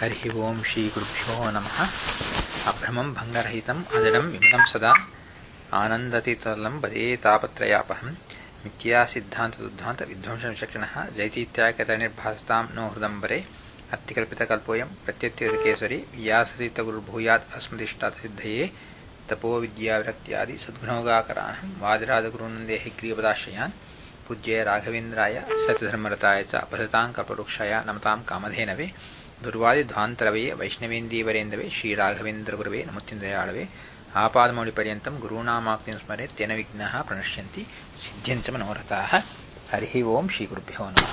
हरिः ओं श्रीगुरुभ्यो नमः अभ्रमं भङ्गरहितम् अजडं विमलं सदा आनन्दतीतलं वदे तापत्रयापहं मिथ्या सिद्धान्तदुद्धान्त विध्वंसविचक्षणः जैतीत्यागतनिर्भासतां नो हृदम्बरे अत्तिकल्पितकल्पोऽयं प्रत्यत्यकेसरी व्यासतीतगुरुर्भूयात् अस्मदिष्टातसिद्धये तपोविद्याविरक्त्यादि सद्गुणोगाकरान् वादिराजगुरुनन्दे हिग्रीपदाश्रयान् पूज्य राघवेन्द्राय सत्यधर्मरताय च अपसतां कल्पवृक्षाय नमतां कामधेनवे ದುರ್ವಾದಿಧ್ವಾಂತರವೇ ವೈಷ್ಣವೇಂದೀವರೇಂದವೇ ಶ್ರೀರಾಘವೇಂದ್ರಗುರವೇ ನಮೋತ್ಯಂದಯಾಳವೇ ಆಪಾದಮೌಳಿಪರ್ಯಂతం ಗುರುಣಾಮಾಕ್ತಿಂ ಸ್ಮರೆ ತೇನ ವಿಘ್ನಃ ಪ್ರಣಶ್ಯಂತಿ ಸಿದ್ಧ್ಯಂಚ ಮನೋರಥಾಃ ಹರಿ ಓಂ ಶ್ರೀ ಗುರುಭ್ಯೋ ನಮಃ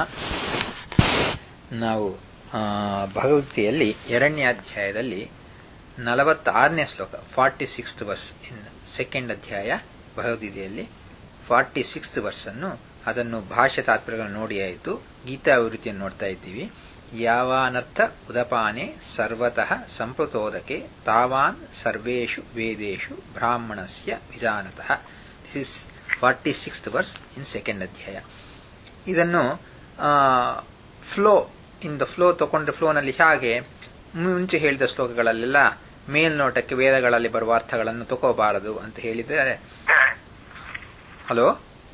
ನಾವು ಭಗವದ್ಗೀತೆಯಲ್ಲಿ ಎರಡನೇ ಅಧ್ಯಾಯದಲ್ಲಿ ನಲವತ್ತಾರನೇ ಶ್ಲೋಕ forty sixth verse in second ಅಧ್ಯಾಯ ಭಗವದ್ಗೀತೆಯಲ್ಲಿ ಫಾರ್ಟಿ ಸಿಕ್ಸ್ತ್ ವರ್ಸ್ ಅನ್ನು ಅದನ್ನು ಭಾಷ್ಯ ತಾತ್ಪರ್ಯಗಳನ್ನು ನೋಡಿ ಆಯಿತು ಗೀತಾ ಅಭಿವೃದ್ಧಿಯನ್ನು ನೋಡ್ತಾ ಇದ್ದೀವಿ ಯಾವಾನರ್ಥ ಉದಪಾನೆ ಸರ್ವತಃ ಸಂಪ್ರತೋದಕೆ ತಾವಾನ್ ಸರ್ವೇಷು ವೇದೇಶು ಬ್ರಾಹ್ಮಣಸ್ಯ ವಿಜಾನತಃ this is forty sixth verse in second ಅಧ್ಯಾಯ ಇದನ್ನು ಫ್ಲೋ ಇನ್ ದ ಫ್ಲೋ ತಗೊಂಡ್ರೆ ಫ್ಲೋನಲ್ಲಿ ಹಾಗೆ ಮುಂಚೆ ಹೇಳಿದ ಶ್ಲೋಕಗಳಲ್ಲೆಲ್ಲ ಮೇಲ್ನೋಟಕ್ಕೆ ವೇದಗಳಲ್ಲಿ ಬರುವ ಅರ್ಥಗಳನ್ನು ತಗೋಬಾರದು ಅಂತ ಹೇಳಿದರೆ ಹಲೋ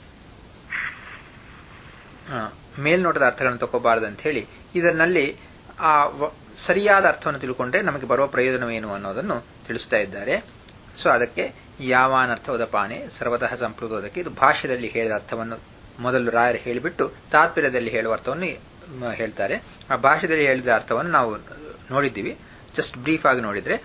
ಮೇಲ್ನೋಟದ ಅರ್ಥಗಳನ್ನು ತಗೋಬಾರದು ಅಂತ ಹೇಳಿ ಇದರಲ್ಲಿ ಆ ಸರಿಯಾದ ಅರ್ಥವನ್ನು ತಿಳ್ಕೊಂಡ್ರೆ ನಮಗೆ ಬರುವ ಪ್ರಯೋಜನವೇನು ಅನ್ನೋದನ್ನು ತಿಳಿಸ್ತಾ ಇದ್ದಾರೆ ಸೊ ಅದಕ್ಕೆ ಯಾವಾನರ್ಥ ಉದಪಾನೆ ಸರ್ವತಃ ಸಂಪ್ರದೋದಕ್ಕೆ ಇದು ಭಾಷ್ಯದಲ್ಲಿ ಹೇಳಿದ ಅರ್ಥವನ್ನು ಮೊದಲು ರಾಯರು ಹೇಳಿಬಿಟ್ಟು ತಾತ್ಪರ್ಯದಲ್ಲಿ ಹೇಳುವ ಅರ್ಥವನ್ನು ಹೇಳ್ತಾರೆ ಆ ಭಾಷ್ಯದಲ್ಲಿ ಹೇಳಿದ ಅರ್ಥವನ್ನು ನಾವು ನೋಡಿದ್ದೀವಿ ಜಸ್ಟ್ ಬ್ರೀಫ್ ಆಗಿ ನೋಡಿದ್ರೆ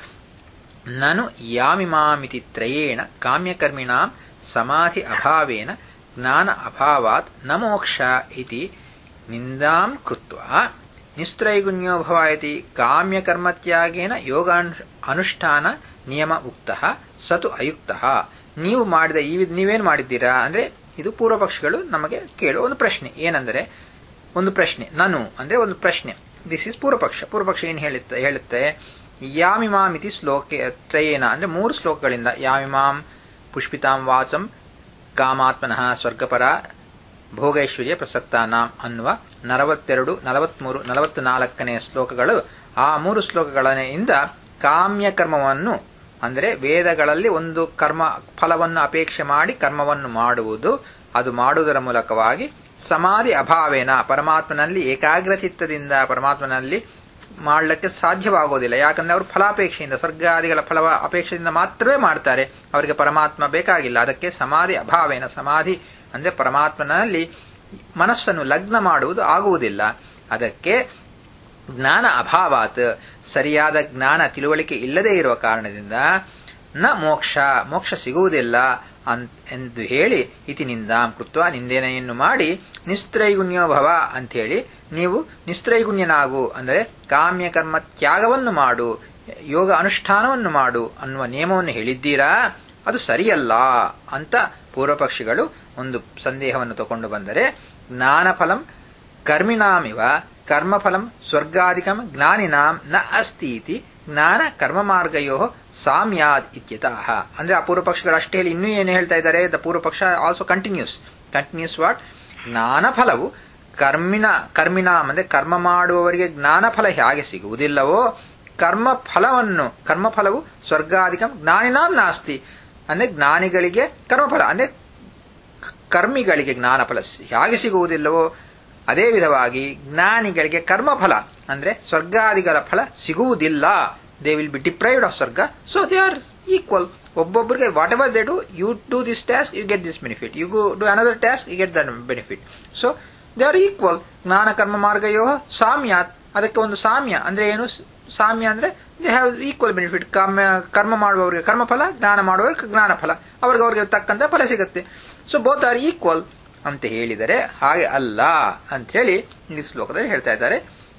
ನಾನು ಯಾಮಿಮಾಮಿತಿ ತ್ರಯೇಣ ಕಾಮ್ಯಕರ್ಮಿಣಾಂ ಸಮಾಧಿ ಅಭಾವೇನ ಜ್ಞಾನ ಅಭಾವಾತ್ ನ ಮೋಕ್ಷ ಇತಿ ನಿಂದಾಂ ಕೃತ್ವ ನಿಸ್ತ್ರೈಗುಣ್ಯೋ ಭವಾಯತಿ ಕಾಮ್ಯಕರ್ಮತ್ಯಾಗೇನ ಯೋಗ ಅನುಷ್ಠಾನ ನಿಯಮ ಉಕ್ತ ಸತು ಅಯುಕ್ತ ನೀವು ಮಾಡಿದ ಈ ನೀವೇನು ಮಾಡಿದ್ದೀರಾ ಅಂದ್ರೆ ಇದು ಪೂರ್ವ ಪಕ್ಷಗಳು ನಮಗೆ ಕೇಳುವ ಒಂದು ಪ್ರಶ್ನೆ ಏನಂದರೆ ಒಂದು ಪ್ರಶ್ನೆ ನಾನು ಅಂದ್ರೆ ಒಂದು ಪ್ರಶ್ನೆ ದಿಸ್ ಇಸ್ ಪೂರ್ವಪಕ್ಷ ಪೂರ್ವಪಕ್ಷ ಏನು ಹೇಳುತ್ತೆ ಹೇಳುತ್ತೆ ಯಾಮಿಮಾಮ್ ಇತಿ ಶ್ಲೋಕೆ ತ್ರಯೇನ ಅಂದ್ರೆ ಮೂರು ಶ್ಲೋಕಗಳಿಂದ ಯಾಮಿಮಾಂ ಪುಷ್ಪಿತಾಂ ವಾಚಂ ಕಾಮಾತ್ಮನಃ ಸ್ವರ್ಗಪರ ಭೋಗೈಶ್ವರ್ಯ ಪ್ರಸಕ್ತಾನಾಂ ಅನ್ನುವ ನಲವತ್ತೆರಡು ನಲವತ್ಮೂರು ನಲವತ್ನಾಲ್ಕನೇ ಶ್ಲೋಕಗಳು ಆ ಮೂರು ಶ್ಲೋಕಗಳಿಂದ ಕಾಮ್ಯ ಕರ್ಮವನ್ನು ಅಂದರೆ ವೇದಗಳಲ್ಲಿ ಒಂದು ಕರ್ಮ ಫಲವನ್ನು ಅಪೇಕ್ಷೆ ಮಾಡಿ ಕರ್ಮವನ್ನು ಮಾಡುವುದು ಅದು ಮಾಡುವುದರ ಮೂಲಕವಾಗಿ ಸಮಾಧಿ ಅಭಾವೇನ ಪರಮಾತ್ಮನಲ್ಲಿ ಏಕಾಗ್ರಚಿತ್ತದಿಂದ ಪರಮಾತ್ಮನಲ್ಲಿ ಮಾಡಲಿಕ್ಕೆ ಸಾಧ್ಯವಾಗೋದಿಲ್ಲ ಯಾಕಂದ್ರೆ ಅವರು ಫಲಾಪೇಕ್ಷೆಯಿಂದ ಸ್ವರ್ಗಾದಿಗಳ ಫಲ ಅಪೇಕ್ಷೆಯಿಂದ ಮಾತ್ರವೇ ಮಾಡ್ತಾರೆ ಅವರಿಗೆ ಪರಮಾತ್ಮ ಬೇಕಾಗಿಲ್ಲ ಅದಕ್ಕೆ ಸಮಾಧಿ ಅಭಾವೇನ ಸಮಾಧಿ ಅಂದ್ರೆ ಪರಮಾತ್ಮನಲ್ಲಿ ಮನಸ್ಸನ್ನು ಲಗ್ನ ಮಾಡುವುದು ಆಗುವುದಿಲ್ಲ ಅದಕ್ಕೆ ಜ್ಞಾನ ಅಭಾವಾತ್ ಸರಿಯಾದ ಜ್ಞಾನ ತಿಳುವಳಿಕೆ ಇಲ್ಲದೇ ಇರುವ ಕಾರಣದಿಂದ ನ ಮೋಕ್ಷ ಮೋಕ್ಷ ಸಿಗುವುದಿಲ್ಲ ಎಂದು ಹೇಳಿ ಇತಿ ನಿಂದಾಂ ಕೃತ್ವ ನಿಂದನೆಯನ್ನು ಮಾಡಿ ನಿಸ್ತ್ರೈಗುಣ್ಯೋ ಭವ ಅಂಥೇಳಿ ನೀವು ನಿಸ್ತ್ರೈಗುಣ್ಯನಾಗು ಅಂದರೆ ಕಾಮ್ಯ ಕರ್ಮ ತ್ಯಾಗವನ್ನು ಮಾಡು ಯೋಗ ಅನುಷ್ಠಾನವನ್ನು ಮಾಡು ಅನ್ನುವ ನಿಯಮವನ್ನು ಹೇಳಿದ್ದೀರಾ ಅದು ಸರಿಯಲ್ಲ ಅಂತ ಪೂರ್ವಪಕ್ಷಿಗಳು ಒಂದು ಸಂದೇಹವನ್ನು ತಗೊಂಡು ಬಂದರೆ ಜ್ಞಾನಫಲಂ ಕರ್ಮಿಣಾಮಿವ ಕರ್ಮಫಲಂ ಸ್ವರ್ಗಾದಿಕಂ ಜ್ಞಾನಿನಾಂ ನ ಅಸ್ತಿ ಇತಿ ಜ್ಞಾನ ಕರ್ಮ ಮಾರ್ಗಯೋ ಸಾಮ್ಯಾದ್ ಇತ್ಯತಃ ಅಂದ್ರೆ ಆ ಪೂರ್ವ ಪಕ್ಷಗಳು ಅಷ್ಟೇ ಹೇಳಿ ಇನ್ನೂ ಏನು ಹೇಳ್ತಾ ಇದ್ದಾರೆ ದ ಪೂರ್ವ ಪಕ್ಷ ಆಲ್ಸೋ ಕಂಟಿನ್ಯೂಸ್ ಕಂಟಿನ್ಯೂಸ್ ವಾಟ್ ಜ್ಞಾನ ಫಲವು ಕರ್ಮಿನ ಕರ್ಮಿನಾಮ್ ಅಂದ್ರೆ ಕರ್ಮ ಮಾಡುವವರಿಗೆ ಜ್ಞಾನ ಫಲ ಹೇಗೆ ಸಿಗುವುದಿಲ್ಲವೋ ಕರ್ಮ ಫಲವನ್ನು ಕರ್ಮಫಲವು ಸ್ವರ್ಗಾಧಿಕಂ ಜ್ಞಾನಿನಾಂ ನಾಸ್ತಿ ಅಂದ್ರೆ ಜ್ಞಾನಿಗಳಿಗೆ ಕರ್ಮಫಲ ಅಂದ್ರೆ ಕರ್ಮಿಗಳಿಗೆ ಜ್ಞಾನಫಲ ಹೇಗೆ ಸಿಗುವುದಿಲ್ಲವೋ ಅದೇ ವಿಧವಾಗಿ ಜ್ಞಾನಿಗಳಿಗೆ ಕರ್ಮಫಲ ಅಂದ್ರೆ ಸ್ವರ್ಗಾದಿಗಳ ಫಲ ಸಿಗುವುದಿಲ್ಲ they will be deprived of swarga so they are equal ಒಬ್ಬೊಬ್ಬರಿಗೆ whatever they do you do this task you get this benefit you go do another task you get that benefit so they are equal ಜ್ಞಾನ ಕರ್ಮ ಮಾರ್ಗಯೋ ಸಾಮ್ಯಾತ್ ಅದಕ್ಕೆ ಒಂದು ಸಾಮ್ಯ ಅಂದ್ರೆ ಏನು ಸಾಮ್ಯ ಅಂದ್ರೆ ದೇ ಹ್ಯಾವ್ ಈಕ್ವಲ್ ಬೆನಿಫಿಟ್ ಕರ್ಮ ಕರ್ಮ ಮಾಡುವವರಿಗೆ ಕರ್ಮಫಲ ಜ್ಞಾನ ಮಾಡುವವರಿಗೆ ಜ್ಞಾನ ಫಲ ಅವ್ರಿಗೆ ಅವ್ರಿಗೆ ತಕ್ಕಂತೆ ಫಲ ಸಿಗುತ್ತೆ ಸೊ ಬೋತ್ ಆರ್ ಈಕ್ವಲ್ ಅಂತ ಹೇಳಿದರೆ ಹಾಗೆ ಅಲ್ಲ ಅಂತ ಹೇಳಿ ಈ ಶ್ಲೋಕದಲ್ಲಿ ಹೇಳ್ತಾ ಇದ್ದಾರೆ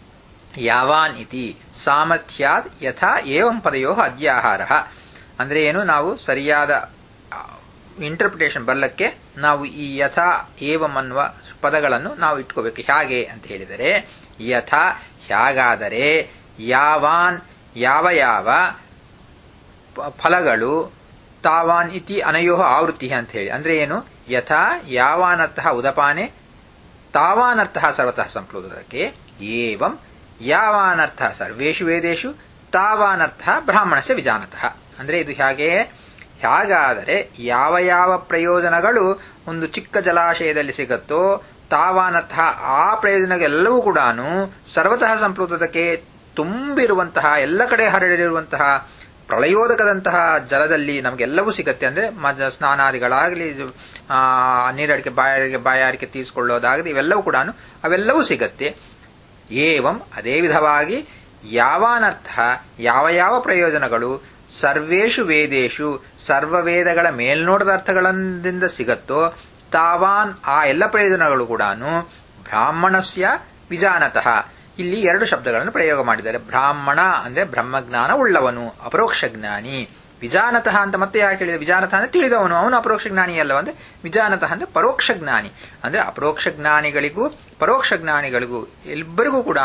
ಯಾವಾನ್ ಇತಿ ಸಾಮರ್ಥ್ಯಾದ್ ಯಥಾ ಏವಂ ಪದಯೋ ಅದ್ಯಾಹಾರ ಅಂದ್ರೆ ಏನು ನಾವು ಸರಿಯಾದ ಇಂಟರ್ಪ್ರಿಟೇಷನ್ ಬರಲಕ್ಕೆ ನಾವು ಈ ಯಥಾ ಏವಂ ಅನ್ನುವ ಪದಗಳನ್ನು ನಾವು ಇಟ್ಕೋಬೇಕು ಹೇಗೆ ಅಂತ ಹೇಳಿದರೆ ಯಥಾ ಹೇಗಾದರೆ ಯಾವಾನ್ ಯಾವ ಯಾವ ಫಲಗಳು ತಾವಾನ್ ಇತಿ ಅನಯೋ ಆವೃತ್ತಿ ಅಂತ ಹೇಳಿ ಅಂದ್ರೆ ಏನು ಯಥಾ ಯಾವಾನರ್ಥಃ ಉದಪಾನೆ ತಾವಾನರ್ಥಃ ಸರ್ವತಃ ಸಂಪ್ಲೋದಕ್ಕೆ ಏವಂ ಯಾವಾನರ್ಥ ಸರ್ವೇಷು ವೇದೇಶು ತಾವಾನರ್ಥ ಬ್ರಾಹ್ಮಣಸ್ಯ ವಿಜಾನತಃ ಅಂದ್ರೆ ಇದು ಹೇಗೆ ಹೇಗಾದರೆ ಯಾವ ಯಾವ ಪ್ರಯೋಜನಗಳು ಒಂದು ಚಿಕ್ಕ ಜಲಾಶಯದಲ್ಲಿ ಸಿಗುತ್ತೋ ತಾವಾನರ್ಥ ಆ ಪ್ರಯೋಜನಗಳೆಲ್ಲವೂ ಕೂಡ ಸರ್ವತಃ ಸಂಪ್ಲುತದಕ್ಕೆ ತುಂಬಿರುವಂತಹ ಎಲ್ಲ ಕಡೆ ಹರಡಿರುವಂತಹ ಪ್ರಳಯೋದಕದಂತಹ ಜಲದಲ್ಲಿ ನಮಗೆಲ್ಲವೂ ಸಿಗತ್ತೆ ಅಂದ್ರೆ ಮಜ ಸ್ನಾನಾದಿಗಳಾಗಲಿ ಆ ನೀರಡಿಕೆ ಬಾಯಾರಿಕೆ ಬಾಯಾರಿಕೆ ತೀರಿಸಿಕೊಳ್ಳೋದಾಗಲಿ ಇವೆಲ್ಲವೂ ಕೂಡ ಅವೆಲ್ಲವೂ ಸಿಗತ್ತೆ ಏವಂ ಅದೇ ವಿಧವಾಗಿ ಯಾವಾನರ್ಥ ಯಾವ ಯಾವ ಪ್ರಯೋಜನಗಳು ಸರ್ವೇಷು ವೇದೇಶು ಸರ್ವ ವೇದಗಳ ಮೇಲ್ನೋಟದ ಅರ್ಥಗಳಿಂದ ಸಿಗತ್ತೋ ತಾವಾನ್ ಆ ಎಲ್ಲ ಪ್ರಯೋಜನಗಳು ಕೂಡ ಬ್ರಾಹ್ಮಣಸ್ಯ ವಿಜಾನತಃ ಇಲ್ಲಿ ಎರಡು ಶಬ್ದಗಳನ್ನು ಪ್ರಯೋಗ ಮಾಡಿದ್ದಾರೆ ಬ್ರಾಹ್ಮಣ ಅಂದ್ರೆ ಬ್ರಹ್ಮಜ್ಞಾನ ಉಳ್ಳವನು ಅಪರೋಕ್ಷ ಜ್ಞಾನಿ ವಿಜಾನತಃ ಅಂತ ಮತ್ತೆ ಯಾಕೆ ಹೇಳಿದೆ ವಿಜಾನತಃ ಅಂದ್ರೆ ತಿಳಿದವನು ಅವನು ಅಪರೋಕ್ಷ ಜ್ಞಾನಿ ಅಲ್ಲವ ಅಂದ್ರೆ ವಿಜಾನತಃ ಅಂದ್ರೆ ಪರೋಕ್ಷ ಜ್ಞಾನಿ ಅಂದ್ರೆ ಅಪರೋಕ್ಷ ಜ್ಞಾನಿಗಳಿಗೂ ಪರೋಕ್ಷ ಜ್ಞಾನಿಗಳಿಗೂ ಇಬ್ಬರಿಗೂ ಕೂಡ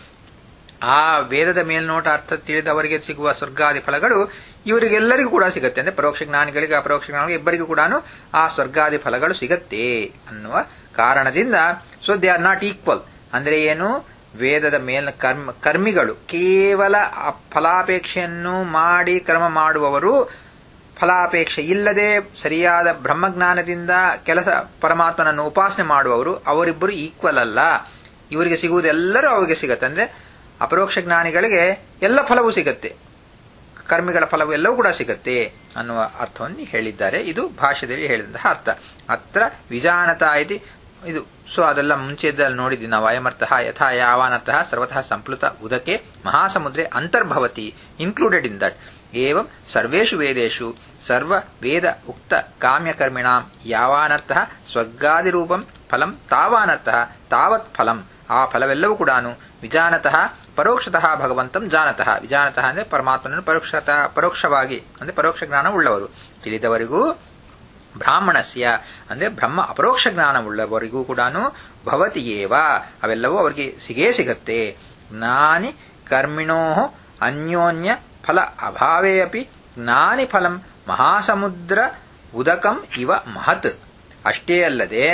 ಆ ವೇದದ ಮೇಲ್ನೋಟ ಅರ್ಥ ತಿಳಿದವರಿಗೆ ಸಿಗುವ ಸ್ವರ್ಗಾದಿ ಫಲಗಳು ಇವರಿಗೆಲ್ಲರಿಗೂ ಕೂಡ ಸಿಗುತ್ತೆ ಅಂದ್ರೆ ಪರೋಕ್ಷ ಜ್ಞಾನಿಗಳಿಗೆ ಅಪರೋಕ್ಷ ಜ್ಞಾನಿಗಳಿಗೆ ಇಬ್ಬರಿಗೂ ಕೂಡ ಆ ಸ್ವರ್ಗಾದಿ ಫಲಗಳು ಸಿಗತ್ತೆ ಅನ್ನುವ ಕಾರಣದಿಂದ so they are not equal ಅಂದ್ರೆ ಏನು ವೇದದ ಮೇಲಿನ ಕರ್ಮ ಕರ್ಮಿಗಳು ಕೇವಲ ಆ ಫಲಾಪೇಕ್ಷೆಯನ್ನು ಮಾಡಿ ಕರ್ಮ ಮಾಡುವವರು ಫಲಾಪೇಕ್ಷೆ ಇಲ್ಲದೆ ಸರಿಯಾದ ಬ್ರಹ್ಮಜ್ಞಾನದಿಂದ ಕೆಲಸ ಪರಮಾತ್ಮನನ್ನು ಉಪಾಸನೆ ಮಾಡುವವರು ಅವರಿಬ್ಬರು ಈಕ್ವಲ್ ಅಲ್ಲ ಇವರಿಗೆ ಸಿಗುವುದೆಲ್ಲರೂ ಅವರಿಗೆ ಸಿಗತ್ತೆ ಅಂದ್ರೆ ಅಪರೋಕ್ಷ ಜ್ಞಾನಿಗಳಿಗೆ ಎಲ್ಲ ಫಲವೂ ಸಿಗತ್ತೆ ಕರ್ಮಿಗಳ ಫಲವು ಎಲ್ಲವೂ ಕೂಡ ಸಿಗತ್ತೆ ಅನ್ನುವ ಅರ್ಥವನ್ನು ಹೇಳಿದ್ದಾರೆ ಇದು ಭಾಷೆಯಲ್ಲಿ ಹೇಳಿದಂತಹ ಅರ್ಥ ಅತ್ರ ವಿಜಾನತಾ ಇತಿ ಇದು ಸೊ ಅದೆಲ್ಲ ಮುಂಚೆದಲ್ಲಿ ನೋಡಿದ್ವಿ ನಾವು ಅಯಮರ್ಥಃ ಯಥಾ ಯಾವಾನರ್ಥಃ ಸರ್ವತಃ ಸಂಪ್ಲುತ ಉದಕೆ ಮಹಾಸಮುದ್ರೆ ಅಂತರ್ಭವತಿ ಇನ್ಕ್ಲೂಡೆಡ್ ಇನ್ ದಟ್ ಏವಂ ಸರ್ವೇಷು ವೇದೇಶು ಸರ್ವ ವೇದ ಉಕ್ತ ಕಾಮ್ಯಕರ್ಮಿಣಾಂ ಯಾವಾನರ್ಥಃ ಸ್ವರ್ಗಾದಿರೂಪಂ ಫಲಂ ತಾವಾನರ್ಥಃ ತಾವತ್ ಫಲಂ ಆ ಫಲವೆಲ್ಲವೂ ಕೂಡ ವಿಜಾನತಃ ಪರೋಕ್ಷತಃ ಭಗವಂತಂ ಜಾನತಃ ವಿಜಾನತಃ ಅಂದ್ರೆ ಪರಮಾತ್ಮನನ್ನು ಪರೋಕ್ಷತಃ ಪರೋಕ್ಷವಾಗಿ ಅಂದ್ರೆ ಪರೋಕ್ಷ ಜ್ಞಾನ ಉಳ್ಳವರು ತಿಳಿದವರಿಗೂ ಬ್ರಾಹ್ಮಣಸ್ಯ ಅಂದ್ರೆ ಬ್ರಹ್ಮ ಅಪರೋಕ್ಷ ಜ್ಞಾನವುಳ್ಳವರಿಗೂ ಕೂಡ ಭವತಿಯೇವ ಅವೆಲ್ಲವೂ ಅವರಿಗೆ ಸಿಗೇ ಸಿಗತ್ತೆ ಜ್ಞಾನಿ ಕರ್ಮಿಣೋ ಅನ್ಯೋನ್ಯ ಫಲ ಅಭಾವೇ ಅಪಿ ಜ್ಞಾನಿ ಫಲಂ ಮಹಾಸಮುದ್ರ ಉದಕಂ ಇವ ಮಹತ್ ಅಷ್ಟೇ ಅಲ್ಲದೆ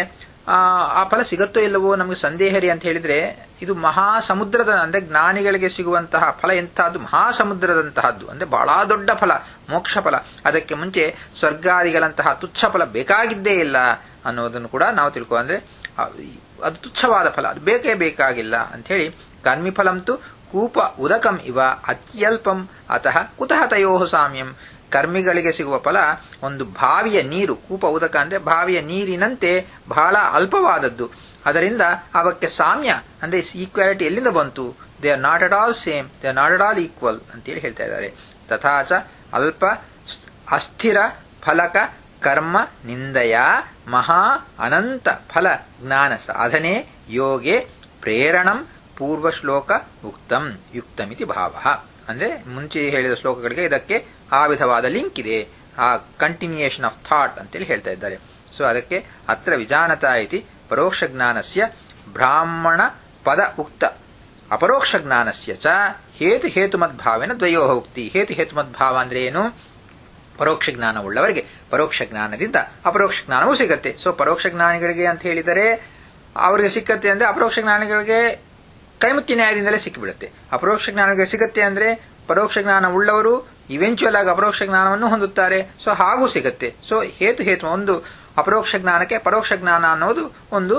ಆ ಫಲ ಸಿಗತ್ತೋ ಇಲ್ಲವೋ ನಮಗೆ ಸಂದೇಹರಿ ಅಂತ ಹೇಳಿದ್ರೆ ಇದು ಮಹಾಸಮುದ್ರದ ಅಂದ್ರೆ ಜ್ಞಾನಿಗಳಿಗೆ ಸಿಗುವಂತಹ ಫಲ ಎಂತಹದ್ದು ಮಹಾಸಮುದ್ರದಂತಹದ್ದು ಅಂದ್ರೆ ಬಹಳ ದೊಡ್ಡ ಫಲ ಮೋಕ್ಷ ಫಲ ಅದಕ್ಕೆ ಮುಂಚೆ ಸ್ವರ್ಗಾದಿಗಳಂತಹ ತುಚ್ಛ ಫಲ ಬೇಕಾಗಿದ್ದೇ ಇಲ್ಲ ಅನ್ನೋದನ್ನು ಕೂಡ ನಾವು ತಿಳ್ಕೊ ಅಂದ್ರೆ ಅದು ತುಚ್ಛವಾದ ಫಲ ಅದು ಬೇಕೇ ಬೇಕಾಗಿಲ್ಲ ಅಂತ ಹೇಳಿ ಕರ್ಮಿ ಫಲಂತು ಕೂಪ ಉದಕಂ ಇವ ಅತ್ಯಲ್ಪಂ ಅತಃ ಕುತಃ ತಯೋ ಸಾಮ್ಯಂ ಕರ್ಮಿಗಳಿಗೆ ಸಿಗುವ ಫಲ ಒಂದು ಬಾವಿಯ ನೀರು ಕೂಪ ಉದಕ ಅಂದ್ರೆ ಬಾವಿಯ ನೀರಿನಂತೆ ಬಹಳ ಅಲ್ಪವಾದದ್ದು ಅದರಿಂದ ಅವಕ್ಕೆ ಸಾಮ್ಯ ಅಂದ್ರೆ ಈಕ್ವಾಲಿಟಿ ಎಲ್ಲಿಂದ ಬಂತು they are not at all same they are not at all equal ಅಂತೇಳಿ ಹೇಳ್ತಾ ಇದ್ದಾರೆ ತಥಾಚ ಅಲ್ಪ ಅಸ್ಥಿರ ಫಲಕ ಕರ್ಮ ನಿಂದಯ ಮಹಾ ಅನಂತ ಫಲ ಜ್ಞಾನ ಸಾಧನೆ ಯೋಗೆ ಪ್ರೇರಣಂ ಪೂರ್ವ ಶ್ಲೋಕ ಉಕ್ತಂ ಯುಕ್ತಮಿತಿ ಭಾವ ಅಂದ್ರೆ ಮುಂಚೆ ಹೇಳಿದ ಶ್ಲೋಕಗಳಿಗೆ ಇದಕ್ಕೆ ಆ ವಿಧವಾದ ಲಿಂಕ್ ಇದೆ ಆ ಕಂಟಿನ್ಯೂಯೇಷನ್ ಆಫ್ ಥಾಟ್ ಅಂತೇಳಿ ಹೇಳ್ತಾ ಇದ್ದಾರೆ ಸೊ ಅದಕ್ಕೆ ಅತ್ರ ವಿಜಾನತಾ ಇತಿ ಪರೋಕ್ಷ ಜ್ಞಾನಸ್ಯ ಬ್ರಾಹ್ಮಣ ಪದ ಉಕ್ತ ಅಪರೋಕ್ಷ ಜ್ಞಾನಸ್ಯ ಚ ಹೇತು ಹೇತುಮದ್ಭಾವೇನ ದ್ವಯೋ ಉಕ್ತಿ ಹೇತು ಹೇತುಮದ್ಭಾವ ಅಂದ್ರೆ ಏನು ಪರೋಕ್ಷ ಜ್ಞಾನ ಉಳ್ಳವರಿಗೆ ಪರೋಕ್ಷ ಜ್ಞಾನದಿಂದ ಅಪರೋಕ್ಷ ಜ್ಞಾನವೂ ಸಿಗತ್ತೆ ಸೊ ಪರೋಕ್ಷ ಜ್ಞಾನಿಗಳಿಗೆ ಅಂತ ಹೇಳಿದರೆ ಅವರಿಗೆ ಸಿಕ್ಕತ್ತೆ ಅಂದ್ರೆ ಅಪರೋಕ್ಷ ಜ್ಞಾನಿಗಳಿಗೆ ಕೈಮುತ್ಯ ನ್ಯಾಯದಿಂದಲೇ ಸಿಕ್ಕಿಬಿಡುತ್ತೆ ಅಪರೋಕ್ಷ ಜ್ಞಾನಿಗೆ ಸಿಗತ್ತೆ ಅಂದ್ರೆ ಪರೋಕ್ಷ ಜ್ಞಾನ ಉಳ್ಳವರು ಇವೆಂಚುವಲ್ ಆಗಿ ಅಪರೋಕ್ಷ ಜ್ಞಾನವನ್ನು ಹೊಂದುತ್ತಾರೆ ಸೊ ಹಾಗೂ ಸಿಗತ್ತೆ ಸೊ ಹೇತು ಹೇತು ಒಂದು ಅಪರೋಕ್ಷ ಜ್ಞಾನಕ್ಕೆ ಪರೋಕ್ಷ ಜ್ಞಾನ ಅನ್ನೋದು ಒಂದು